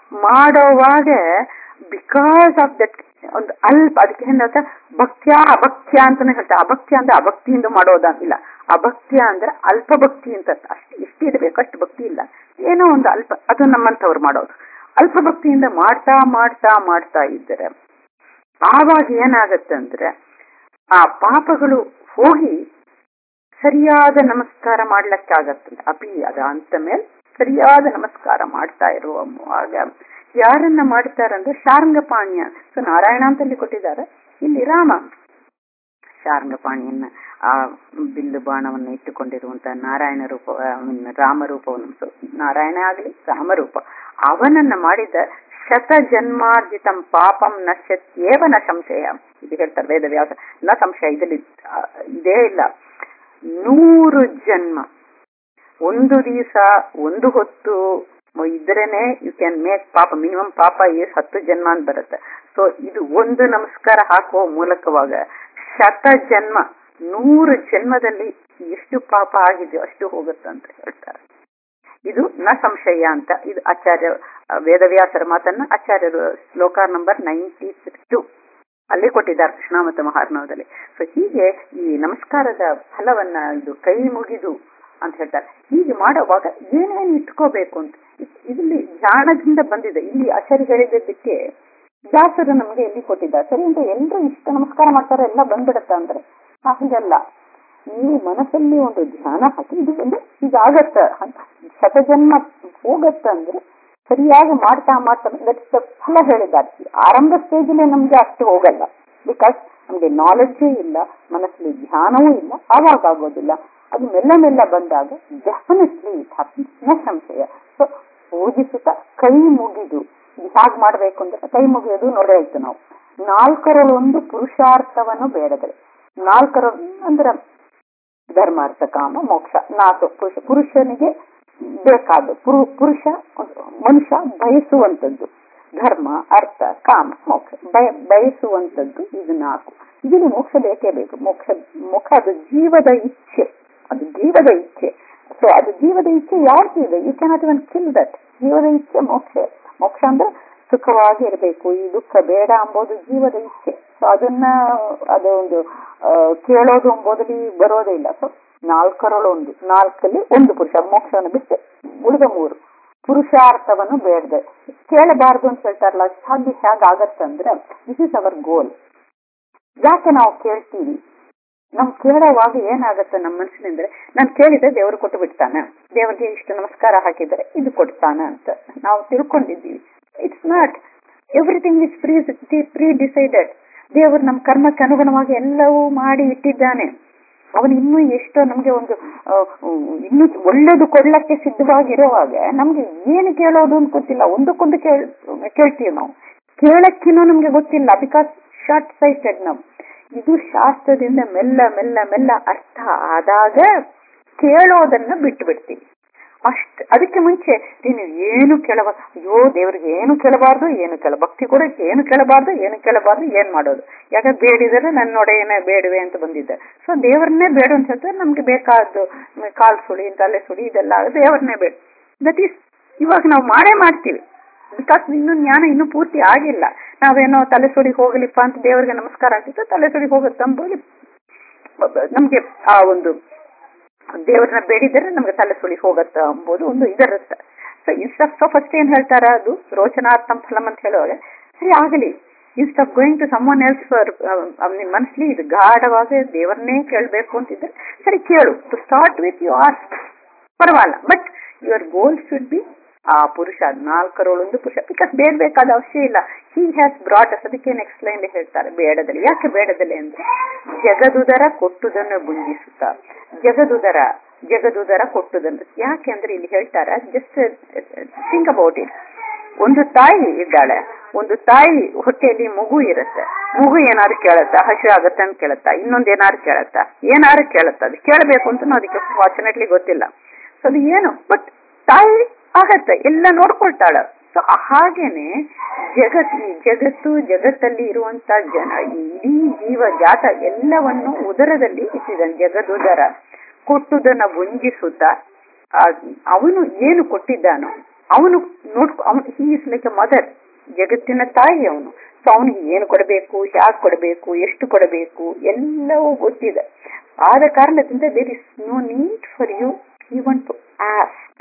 ಮಾಡೋವಾಗ ಬಿಕಾಸ್ ಆಫ್ ದಟ್ ಒಂದು ಅಲ್ಪ ಅದಕ್ಕೆ ಏನಂತ ಭಕ್ತ್ಯ ಅಭಕ್ತ್ಯ ಅಂತಾನೆ ಹೇಳ್ತಾರೆ ಅಭಕ್ತ್ಯ ಅಂದ್ರೆ ಅಭಕ್ತಿಯಿಂದ ಮಾಡೋದಂಗಿಲ್ಲ ಅಭಕ್ತ್ಯ ಅಂದ್ರೆ ಅಲ್ಪ ಭಕ್ತಿ ಅಂತ ಅಷ್ಟು ಎಷ್ಟು ಇರಬೇಕು ಅಷ್ಟು ಭಕ್ತಿ ಇಲ್ಲ ಏನೋ ಒಂದು ಅಲ್ಪ ಅದು ನಮ್ಮಂತವ್ರು ಮಾಡೋದು ಅಲ್ಪ ಭಕ್ತಿಯಿಂದ ಮಾಡ್ತಾ ಮಾಡ್ತಾ ಮಾಡ್ತಾ ಇದ್ದರೆ ಆವಾಗ ಏನಾಗತ್ತಂದ್ರೆ ಆ ಪಾಪಗಳು ಹೋಗಿ ಸರಿಯಾದ ನಮಸ್ಕಾರ ಮಾಡ್ಲಿಕ್ಕಾಗತ್ತಂತೆ ಅಪಿ ಅದ ಅಂತ ಮೇಲೆ ಸರಿಯಾದ ನಮಸ್ಕಾರ ಮಾಡ್ತಾ ಇರುವಾಗ ಯಾರನ್ನ ಮಾಡ್ತಾರಂದ್ರೆ ಶಾರಂಗಪಾಣ್ಯ ಸೊ ನಾರಾಯಣ ಅಂತಲ್ಲಿ ಕೊಟ್ಟಿದ್ದಾರೆ ಇಲ್ಲಿ ರಾಮ ಶಾರಂಗಪಾಣಿಯನ್ನ ಆ ಬಿಲ್ಲು ಬಾಣವನ್ನು ಇಟ್ಟುಕೊಂಡಿರುವಂತಹ ನಾರಾಯಣ ರೂಪ ರಾಮ ರೂಪವನ್ನು ಸೊ ನಾರಾಯಣ ಆಗಲಿ ರಾಮರೂಪ ಅವನನ್ನ ಮಾಡಿದ ಶತ ಜನ್ಮಾರ್ಜಿತಂ ಪಾಪಂ ನಶ್ಯತ್ಯೇವ ನ ಸಂಶಯ ಇದು ಹೇಳ್ತಾರೆ ವೇದವ್ಯಾಸ ನ ಸಂಶಯ ಇದರಲ್ಲಿ ಇದೇ ಇಲ್ಲ ನೂರು ಜನ್ಮ ಒಂದು ದಿವಸ ಒಂದು ಹೊತ್ತು ಇದ್ರೇನೆ ಯು ಕ್ಯಾನ್ ಮೇಕ್ ಪಾಪ ಮಿನಿಮಮ್ ಪಾಪ ಎಸ್ ಹತ್ತು ಜನ್ಮ ಅಂತ ಬರುತ್ತೆ ಸೊ ಇದು ಒಂದು ನಮಸ್ಕಾರ ಹಾಕುವ ಮೂಲಕವಾಗ ಶತ ಜನ್ಮ ನೂರು ಜನ್ಮದಲ್ಲಿ ಎಷ್ಟು ಪಾಪ ಆಗಿದೆಯೋ ಅಷ್ಟು ಹೋಗುತ್ತೆ ಅಂತ ಹೇಳ್ತಾರೆ ಇದು ನ ಸಂಶಯ ಅಂತ ಇದು ಆಚಾರ್ಯ ವೇದವ್ಯಾಸರ ಮಾತನ್ನ ಆಚಾರ್ಯರು ಶ್ಲೋಕ ನಂಬರ್ ನೈಂಟಿ ಸಿಕ್ಸ್ ಟು ಅಲ್ಲಿ ಕೊಟ್ಟಿದ್ದಾರೆ ಕೃಷ್ಣಾಮತ ಮಹಾರ್ಣವದಲ್ಲಿ ಸೊ ಹೀಗೆ ಈ ನಮಸ್ಕಾರದ ಫಲವನ್ನ ಇದು ಕೈ ಮುಗಿದು ಅಂತ ಹೇಳ್ತಾರೆ ಹೀಗೆ ಮಾಡುವಾಗ ಏನೇನು ಇಟ್ಕೋಬೇಕು ಅಂತ ಇಲ್ಲಿ ಜ್ಞಾನದಿಂದ ಬಂದಿದೆ ಇಲ್ಲಿ ಆಚಾರ್ಯ ಹೇಳಿದ್ದಕ್ಕೆ ದಾಸರು ನಮ್ಗೆ ಎಲ್ಲಿ ಕೊಟ್ಟಿದ್ದಾರೆ ಸರಿ ಅಂತ ಎಲ್ಲರೂ ಇಷ್ಟ ನಮಸ್ಕಾರ ಮಾಡ್ತಾರೆ ಎಲ್ಲ ಬಂದ್ಬಿಡತ್ತ ಅಂದ್ರೆ ಹಾಗಲ್ಲ ನೀವು ಮನಸ್ಸಲ್ಲಿ ಒಂದು ಧ್ಯಾನ ಹಾಕಿ ಇದು ಅಂದ್ರೆ ಇದಾಗತ್ತ ಶತಜನ್ಮ ಹೋಗತ್ತ ಅಂದ್ರೆ ಸರಿಯಾಗಿ ಮಾಡ್ತಾ ಮಾಡ್ತಾ ಫಲ ಹೇಳಿದ್ದಾರೆ ಆರಂಭ ಸ್ಟೇಜಲ್ಲಿ ನಮ್ಗೆ ಅಷ್ಟು ಹೋಗಲ್ಲ ಬಿಕಾಸ್ ನಮ್ಗೆ ನಾಲೆಡ್ಜೇ ಇಲ್ಲ ಮನಸ್ಸಲ್ಲಿ ಧ್ಯಾನವೂ ಇಲ್ಲ ಆವಾಗ ಆಗೋದಿಲ್ಲ ಅದು ಮೆಲ್ಲ ಮೆಲ್ಲ ಬಂದಾಗ ಡೆಫಿನೆಟ್ಲಿ ಇಟ್ ಹ್ಯಾಪನ್ಸ್ ನ ಸಂಶಯ ಸೊ ಪೂಜಿಸುತ್ತ ಕೈ ಮುಗಿದು ಹಾಗೆ ಮಾಡ್ಬೇಕು ಅಂದ್ರೆ ಕೈ ಮುಗಿಯೋದು ನೋಡಾಯ್ತು ನಾವು ನಾಲ್ಕರಲ್ಲಿ ಒಂದು ಪುರುಷಾರ್ಥವನ್ನು ಬೇಡದ್ರೆ ನಾಲ್ಕರ ಅಂದ್ರೆ ಧರ್ಮಾರ್ಥ ಕಾಮ ಮೋಕ್ಷ ನಾಲ್ಕು ಪುರುಷ ಪುರುಷನಿಗೆ ಬೇಕಾದ ಪುರುಷ ಮನುಷ್ಯ ಬಯಸುವಂಥದ್ದು ಧರ್ಮ ಅರ್ಥ ಕಾಮ ಮೋಕ್ಷ ಬಯ ಬಯಸುವಂಥದ್ದು ಇದು ನಾಲ್ಕು ಇದನ್ನು ಮೋಕ್ಷ ಬೇಕೇ ಬೇಕು ಮೋಕ್ಷ ಮುಖ ಅದು ಜೀವದ ಇಚ್ಛೆ ಅದು ಜೀವದ ಇಚ್ಛೆ ಸೊ ಅದು ಜೀವದ ಇಚ್ಛೆ ಯಾರ್ದು ಇದೆ you cannot even kill that ಜೀವದ ಇಚ್ಛೆ ಮೋಕ್ಷ ಮೋಕ್ಷ ಅಂದ್ರೆ ಸುಖವಾಗಿ ಇರಬೇಕು ಈ ದುಃಖ ಬೇಡ ಎಂಬುದು ಜೀವದ ಇಚ್ಛೆ ಸೊ ಅದನ್ನ ಅದು ಒಂದು ಕೇಳೋದು ಎಂಬುದಲ್ಲಿ ಬರೋದೇ ಇಲ್ಲ ಸೊ ನಾಲ್ಕರಳು ಒಂದು ನಾಲ್ಕಲ್ಲಿ ಒಂದು ಪುರುಷ ಮೋಕ್ಷವನ್ನು ಬಿಟ್ಟು ಉಳಿದ ಮೂರು ಪುರುಷಾರ್ಥವನ್ನು ಬೇಡದೆ ಕೇಳಬಾರ್ದು ಅಂತ ಹೇಳ್ತಾರಲ್ಲ ಸಾಧ್ಯ ಹೇಗಾಗತ್ತಂದ್ರೆ ದಿಸ್ ಇಸ್ ಅವರ್ ಗೋಲ್ ಯಾಕೆ ನಾವು ಕೇಳ್ತೀವಿ ನಾವು ಕೇಳೋವಾಗ ಏನಾಗತ್ತೆ ನಮ್ಮ ಮನಸ್ಸಿನಿಂದ್ರೆ ನಾನು ಕೇಳಿದ್ರೆ ದೇವರು ಕೊಟ್ಟು ಬಿಡ್ತಾನೆ ದೇವರಿಗೆ ಇಷ್ಟು ನಮಸ್ಕಾರ ಹಾಕಿದರೆ ಇದು ಕೊಡ್ತಾನೆ ಅಂತ ನಾವು ತಿಳ್ಕೊಂಡಿದ್ದೀವಿ it's not everything is pre pre decided ದೇವರು ನಮ್ಮ ಕರ್ಮಕ್ಕೆ ಅನುಗುಣವಾಗಿ ಎಲ್ಲವೂ ಮಾಡಿ ಇಟ್ಟಿದ್ದಾನೆ ಅವನು ಇನ್ನೂ ಎಷ್ಟೋ ನಮ್ಗೆ ಒಂದು ಇನ್ನು ಒಳ್ಳೇದು ಕೊಡ್ಲಕ್ಕೆ ಸಿದ್ಧವಾಗಿರುವಾಗ ನಮ್ಗೆ ಏನು ಕೇಳೋದು ಅಂತ ಗೊತ್ತಿಲ್ಲ ಒಂದಕ್ಕೊಂದು ಕೇಳ್ ಕೇಳ್ತೀವಿ ನಾವು ಕೇಳಕ್ಕಿನೂ ನಮ್ಗೆ ಗೊತ್ತಿಲ್ಲ ಬಿಕಾಸ್ ಶಾರ್ಟ್ ಸೈಟೆಡ್ ನಾವು ಇದು ಶಾಸ್ತ್ರದಿಂದ ಮೆಲ್ಲ ಮೆಲ್ಲ ಮೆಲ್ಲ ಅರ್ಥ ಆದಾಗ ಕೇಳೋದನ್ನ ಬಿಟ್ಟು ಬಿಡ್ತೀವಿ ಅಷ್ಟ್ ಅದಕ್ಕೆ ಮುಂಚೆ ನೀನು ಏನು ಕೇಳಬ ಅಯ್ಯೋ ದೇವರಿಗೆ ಏನು ಕೇಳಬಾರ್ದು ಏನು ಕೇಳ ಭಕ್ತಿ ಕೂಡ ಏನು ಕೇಳಬಾರ್ದು ಏನು ಕೇಳಬಾರ್ದು ಏನ್ ಮಾಡೋದು ಯಾಕೆ ಬೇಡಿದರೆ ನನ್ನೊಡೆಯನೇ ಬೇಡವೆ ಅಂತ ಬಂದಿದ್ದೆ ಸೊ ದೇವರನ್ನೇ ಬೇಡ ಅಂತ ಹೇಳ್ತಾರೆ ನಮ್ಗೆ ಬೇಕಾದ್ದು ಕಾಲ್ ಸುಳಿ ತಲೆ ಸುಳಿ ಇದೆಲ್ಲ ದೇವರನ್ನೇ ಬೇಡ ದಟ್ ಈಸ್ ಇವಾಗ ನಾವು ಮಾಡೇ ಮಾಡ್ತೀವಿ ಬಿಕಾಸ್ ಇನ್ನು ಜ್ಞಾನ ಇನ್ನೂ ಪೂರ್ತಿ ಆಗಿಲ್ಲ ನಾವೇನೋ ತಲೆ ಸುಡಿ ಹೋಗಲಿಪ್ಪ ಅಂತ ದೇವರಿಗೆ ನಮಸ್ಕಾರ ಆಗ್ತಿತ್ತು ತಲೆ ಸುಡಿ ಹೋಗುತ್ತೆ ಅಂಬೋದು ನಮ್ಗೆ ಆ ಒಂದು ದೇವರನ್ನ ಬೇಡಿದರೆ ನಮ್ಗೆ ತಲೆ ಸುಳಿ ಹೋಗತ್ತ ಎಂಬುದು ಒಂದು ಇದರುತ್ತೆ ಸೊ ಇನ್ಸ್ಟ ಫಸ್ಟ್ ಏನ್ ಹೇಳ್ತಾರ ಅದು ರೋಚನಾರ್ಥಂ ಫಲಂ ಅಂತ ಹೇಳುವಾಗ ಸರಿ ಆಗಲಿ instead of going to someone else for ನಿಮ್ ಮನಸ್ಲಿ ಇದು ಗಾಢವಾಗಿ ದೇವರನ್ನೇ ಕೇಳಬೇಕು ಅಂತಿದ್ರೆ ಸರಿ ಕೇಳು to start with you ask ಪರವಾಗಿಲ್ಲ but your goal should be ಆ ಪುರುಷ ನಾಲ್ಕರೊಳೊಂದು ಪುರುಷ ಬಿಕಾಸ್ ಬೇಡ ಬೇಕಾದ ಅವಶ್ಯ ಇಲ್ಲ ಹಿ ಹ್ಯಾಸ್ ಬ್ರಾಟ್ ಅಸ್ ಅದಕ್ಕೆ ನೆಕ್ಸ್ಟ್ ಲೈನ್ ಹೇಳ್ತಾರೆ ಬೇಡದಲ್ಲಿ ಯಾಕೆ ಬೇಡದಲ್ಲಿ ಅಂದ್ರೆ ಜಗದುದರ ಕೊಟ್ಟುದನ್ನು ಬುಂಜಿಸುತ್ತ ಜಗದುದರ ಜಗದುದರ ಕೊಟ್ಟುದನ್ನು ಯಾಕೆ ಅಂದ್ರೆ ಇಲ್ಲಿ ಹೇಳ್ತಾರೆ ಜಸ್ಟ್ ಥಿಂಕ್ ಅಬೌಟ್ ಇಟ್ ಒಂದು ತಾಯಿ ಇದ್ದಾಳೆ ಒಂದು ತಾಯಿ ಹೊಟ್ಟೆಯಲ್ಲಿ ಮಗು ಇರುತ್ತೆ ಮಗು ಏನಾದ್ರು ಕೇಳತ್ತಾ ಹಸು ಆಗತ್ತೆ ಅಂತ ಕೇಳತ್ತಾ ಇನ್ನೊಂದ್ ಏನಾದ್ರು ಕೇಳತ್ತಾ ಏನಾದ್ರು ಕೇಳತ್ತಾ ಅದು ಕೇಳಬೇಕು ಅಂತ ಅದಕ್ಕೆ ಫಾರ್ಚುನೇಟ್ಲಿ ಗೊತ್ತಿಲ್ಲ ಸೊ ಅದು ಏನು ಬಟ್ ತಾಯಿ ಆಗತ್ತೆ ಎಲ್ಲ ನೋಡ್ಕೊಳ್ತಾಳ ಸೊ ಹಾಗೇನೆ ಜಗತ್ ಈ ಜಗತ್ತು ಜಗತ್ತಲ್ಲಿ ಇರುವಂತ ಜನ ಈ ಇಡೀ ಜೀವ ಜಾತ ಎಲ್ಲವನ್ನು ಉದರದಲ್ಲಿ ಇಟ್ಟಿದ್ದಾನೆ ಜಗದುದರ ಕೊಟ್ಟುದನ್ನ ಭುಂಜಿಸುತ್ತ ಅವನು ಏನು ಕೊಟ್ಟಿದ್ದಾನೋ ಅವನು ನೋಡ್ಕೊ ಅವನು he is like a mother ಜಗತ್ತಿನ ತಾಯಿ ಅವನು ಸೊ ಅವನಿಗೆ ಏನು ಕೊಡಬೇಕು ಯಾಕೆ ಕೊಡಬೇಕು ಎಷ್ಟು ಕೊಡಬೇಕು ಎಲ್ಲವೂ ಗೊತ್ತಿದೆ ಆದ ಕಾರಣದಿಂದ there is no need for you even to ask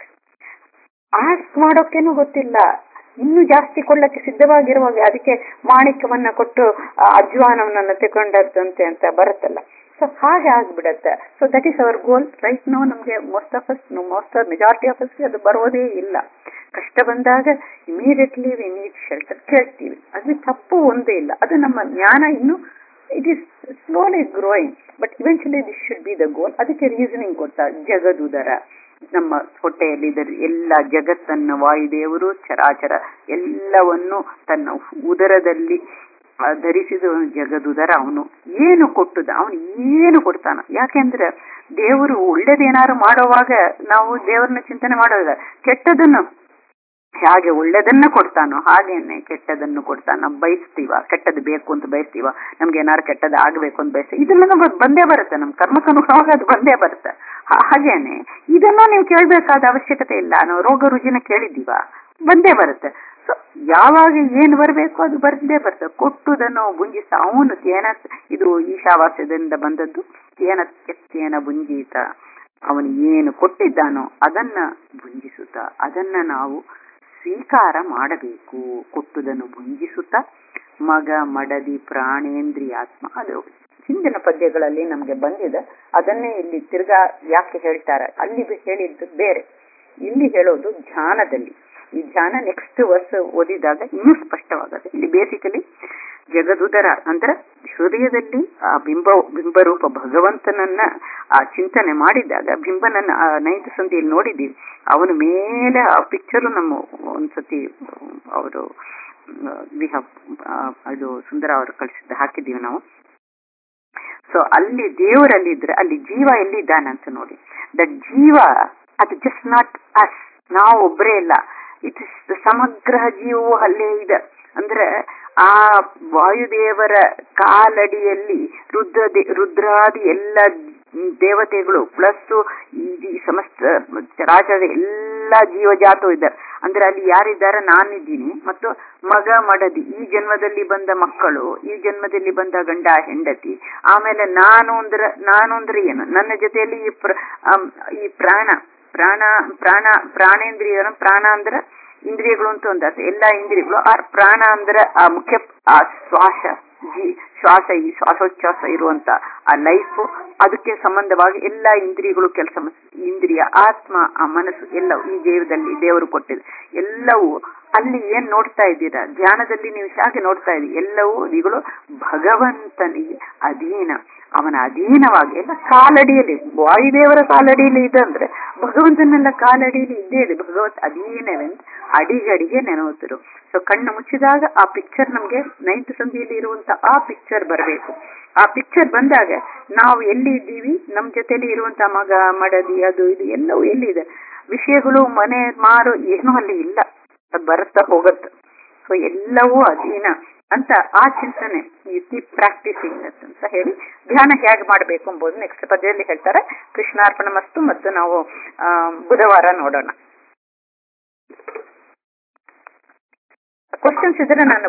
ask ಮಾಡೋಕೇನು ಗೊತ್ತಿಲ್ಲ ಇನ್ನು ಜಾಸ್ತಿ ಕೊಳ್ಳಕ್ಕೆ ಸಿದ್ಧವಾಗಿರುವಾಗ ಅದಕ್ಕೆ ಮಾಣಿಕ್ಯವನ್ನ ಕೊಟ್ಟು ಅಜ್ವಾನವನ್ನ ತಗೊಂಡದ್ದಂತೆ ಅಂತ ಬರುತ್ತಲ್ಲ ಸೊ ಹಾಗೆ ಆಗ್ಬಿಡತ್ತೆ so that is our goal right no ನಮ್ಗೆ most of us most of majority of ಅಸ್ಗೆ ಅದು ಬರೋದೇ ಇಲ್ಲ ಕಷ್ಟ ಬಂದಾಗ ಇಮಿಡಿಯೇಟ್ಲಿ ವಿ ನೀಡ್ ಶೆಲ್ಟರ್ ಕೇಳ್ತೀವಿ ಅದು ತಪ್ಪು ಒಂದೇ ಇಲ್ಲ ಅದು ನಮ್ಮ ಜ್ಞಾನ ಇನ್ನು it is slowly growing but eventually this should be the goal ಅದಕ್ಕೆ ರೀಸನಿಂಗ್ ಗೊತ್ತಾ ಜಗದುದರ ನಮ್ಮ ಹೊಟ್ಟೆಯಲ್ಲಿ ಎಲ್ಲ ಜಗತ್ತನ್ನ ವಾಯುದೇವರು ಚರಾಚರ ಎಲ್ಲವನ್ನು ತನ್ನ ಉದರದಲ್ಲಿ ಧರಿಸಿದ ಜಗದುದರ ಅವನು ಏನು ಕೊಟ್ಟದ ಅವನು ಏನು ಕೊಡ್ತಾನ ಯಾಕೆಂದ್ರೆ ದೇವರು ಒಳ್ಳೇದೇನಾರು ಮಾಡುವಾಗ ನಾವು ದೇವರನ್ನ ಚಿಂತನೆ ಮಾಡೋದ ಕೆಟ್ಟದನ್ನು ಹೇಗೆ ಒಳ್ಳೇದನ್ನ ಕೊಡ್ತಾನೋ ಹಾಗೇನೆ ಕೆಟ್ಟದನ್ನು ಕೊಡ್ತಾನ ಬಯಸ್ತೀವ ಕೆಟ್ಟದ್ದು ಬೇಕು ಅಂತ ಬಯಸ್ತೀವ ನಮ್ಗೆ ಏನಾರು ಕೆಟ್ಟದ್ದು ಆಗ್ಬೇಕು ಅಂತ ಬಯಸ್ತೀವಿ ಇದೆಲ್ಲ ಬಂದೇ ಬರುತ್ತೆ ನಮ್ ಕರ್ಮಕ್ಕನುಗುಣವಾಗಿ ಅದು ಬಂದೇ ಬರುತ್ತೆ ಹಾಗೇನೆ ಇದನ್ನು ನೀವು ಕೇಳಬೇಕಾದ ಅವಶ್ಯಕತೆ ಇಲ್ಲ ನಾವು ರೋಗ ರುಜಿನ ಕೇಳಿದ್ದೀವ ಬಂದೇ ಬರುತ್ತೆ ಸೊ ಯಾವಾಗ ಏನ್ ಬರಬೇಕು ಅದು ಬರ್ದೇ ಬರ್ತದೆ ಕೊಟ್ಟುದನ್ನು ಬುಂಜಿಸ ಅವನು ತೇನ ಇದು ಈಶಾವಾಸ್ಯದಿಂದ ಬಂದದ್ದು ತೇನ ತೇನ ಬುಂಜೀತ ಅವನು ಏನು ಕೊಟ್ಟಿದ್ದಾನೋ ಅದನ್ನ ಭುಂಜಿಸುತ್ತ ಅದನ್ನ ನಾವು ಸ್ವೀಕಾರ ಮಾಡಬೇಕು ಕೊಟ್ಟುದನ್ನು ಭುಂಜಿಸುತ್ತ ಮಗ ಮಡದಿ ಪ್ರಾಣೇಂದ್ರಿಯಾತ್ಮ ಅದು ಹಿಂದಿನ ಪದ್ಯಗಳಲ್ಲಿ ನಮ್ಗೆ ಬಂದಿದೆ ಅದನ್ನೇ ಇಲ್ಲಿ ತಿರ್ಗಾ ಯಾಕೆ ಹೇಳ್ತಾರೆ ಅಲ್ಲಿ ಹೇಳಿದ್ದು ಬೇರೆ ಇಲ್ಲಿ ಹೇಳೋದು ಧ್ಯಾನದಲ್ಲಿ ಈ ಧ್ಯಾನ ನೆಕ್ಸ್ಟ್ ವರ್ಷ ಓದಿದಾಗ ಇನ್ನೂ ಸ್ಪಷ್ಟವಾಗುತ್ತೆ ಇಲ್ಲಿ ಬೇಸಿಕಲಿ ಜಗದುದರ ಅಂದ್ರೆ ಹೃದಯದಲ್ಲಿ ಆ ಬಿಂಬ ಬಿಂಬರೂಪ ಭಗವಂತನನ್ನ ಆ ಚಿಂತನೆ ಮಾಡಿದಾಗ ಬಿಂಬನನ್ನ ಆ ನೈತ ಸಂಧಿಯಲ್ಲಿ ನೋಡಿದ್ದೀವಿ ಅವನ ಮೇಲೆ ಆ ಪಿಕ್ಚರು ನಮ್ಮ ಒಂದ್ಸತಿ ಅವರು ವಿ ಹ್ಯಾವ್ ಅದು ಸುಂದರ ಅವರು ಕಳಿಸಿದ್ದ ಹಾಕಿದ್ದೀವಿ ನಾವು ಸೊ ಅಲ್ಲಿ ದೇವರಲ್ಲಿ ಇದ್ರೆ ಅಲ್ಲಿ ಜೀವ ಎಲ್ಲಿದ್ದಾನಂತ ನೋಡಿ ದಟ್ ಜೀವ ಅದು ಜಸ್ಟ್ ನಾಟ್ ಅಸ್ ನಾವು ಒಬ್ಬರೇ ಇಲ್ಲ ಇಟ್ ಇಸ್ ಸಮಗ್ರ ಜೀವವು ಅಲ್ಲೇ ಇದೆ ಅಂದ್ರೆ ಆ ವಾಯುದೇವರ ಕಾಲಡಿಯಲ್ಲಿ ರುದ್ರ ರುದ್ರಾದಿ ಎಲ್ಲ ದೇವತೆಗಳು ಪ್ಲಸ್ ಈ ಸಮಸ್ತ ಚರಾಚರ ಎಲ್ಲ ಜೀವಜಾತವು ಇದ್ದಾರೆ ಅಂದ್ರೆ ಅಲ್ಲಿ ಯಾರಿದ್ದಾರೆ ನಾನಿದ್ದೀನಿ ಮತ್ತು ಮಗ ಮಡದಿ ಈ ಜನ್ಮದಲ್ಲಿ ಬಂದ ಮಕ್ಕಳು ಈ ಜನ್ಮದಲ್ಲಿ ಬಂದ ಗಂಡ ಹೆಂಡತಿ ಆಮೇಲೆ ನಾನು ಅಂದ್ರೆ ನಾನು ಅಂದ್ರೆ ಏನು ನನ್ನ ಜೊತೆಯಲ್ಲಿ ಈ ಪ್ರ ಈ ಪ್ರಾಣ ಪ್ರಾಣ ಪ್ರಾಣ ಪ್ರಾಣೇಂದ್ರಿಯ ಪ್ರಾಣ ಅಂದ್ರೆ ಇಂದ್ರಿಯಗಳು ಅಂತ ಒಂದಾತ ಎಲ್ಲಾ ಇಂದ್ರಿಯಗಳು ಆ ಪ್ರಾಣ ಅಂದ್ರೆ ಆ ಮುಖ್ಯ ಆ ಶ್ವಾಸ ಜೀ ಶ್ವಾಸ ಈ ಶ್ವಾಸೋಚ್ಛ್ವಾಸ ಇರುವಂತ ಆ ಲೈಫ್ ಅದಕ್ಕೆ ಸಂಬಂಧವಾಗಿ ಎಲ್ಲಾ ಇಂದ್ರಿಯಗಳು ಕೆಲಸ ಇಂದ್ರಿಯ ಆತ್ಮ ಆ ಮನಸ್ಸು ಎಲ್ಲವೂ ಈ ಜೀವದಲ್ಲಿ ದೇವರು ಕೊಟ್ಟಿದೆ ಎಲ್ಲವೂ ಅಲ್ಲಿ ಏನ್ ನೋಡ್ತಾ ಇದ್ದೀರಾ ಧ್ಯಾನದಲ್ಲಿ ನೀವು ಹೇಗೆ ನೋಡ್ತಾ ಇದ್ದೀರಿ ಎಲ್ಲವೂ ಇವುಗಳು ಭಗವಂತನಿಗೆ ಅಧೀನ ಅವನ ಅಧೀನವಾಗಿ ಎಲ್ಲ ಕಾಲಡಿಯಲ್ಲಿ ವಾಯುದೇವರ ಕಾಲಡಿಯಲ್ಲಿ ಇದೆ ಅಂದ್ರೆ ಭಗವಂತನೆಲ್ಲ ಕಾಲಡಿಯಲ್ಲಿ ಇದ್ದೇ ಇದೆ ಭಗವತ್ ಅಧೀನವೆಂದು ಅಡಿಗಡಿಗೆ ನೆನವುತ್ತಿರು ಸೊ ಕಣ್ಣು ಮುಚ್ಚಿದಾಗ ಆ ಪಿಕ್ಚರ್ ನಮ್ಗೆ ನೈನ್ತ್ ಸಂಧಿಯಲ್ಲಿ ಇರುವಂತ ಆ ಪಿಕ್ಚರ್ ಬರಬೇಕು ಆ ಪಿಕ್ಚರ್ ಬಂದಾಗ ನಾವು ಎಲ್ಲಿ ಇದ್ದೀವಿ ನಮ್ ಜೊತೆಲಿ ಇರುವಂತ ಮಗ ಮಡದಿ ಅದು ಇದು ಎಲ್ಲವೂ ಎಲ್ಲಿದೆ ವಿಷಯಗಳು ಮನೆ ಮಾರು ಏನೂ ಅಲ್ಲಿ ಇಲ್ಲ ಅದು ಬರುತ್ತಾ ಹೋಗುತ್ತೆ ಸೊ ಎಲ್ಲವೂ ಅಧೀನ ಅಂತ ಆ ಚಿಂತನೆ ಈ ಪ್ರಾಕ್ಟೀಸಿಂಗ್ ಅಂತ ಹೇಳಿ ಧ್ಯಾನ ಹೇಗೆ ಮಾಡಬೇಕು ಎಂಬುದು ನೆಕ್ಸ್ಟ್ ಪದ್ಯದಲ್ಲಿ ಹೇಳ್ತಾರೆ ಕೃಷ್ಣಾರ್ಪಣ ಮಸ್ತು ಮತ್ತು ನಾವು ಬುಧವಾರ ನೋಡೋಣ ಕ್ವಶನ್ಸ್ ಇದ್ರೆ ನಾನು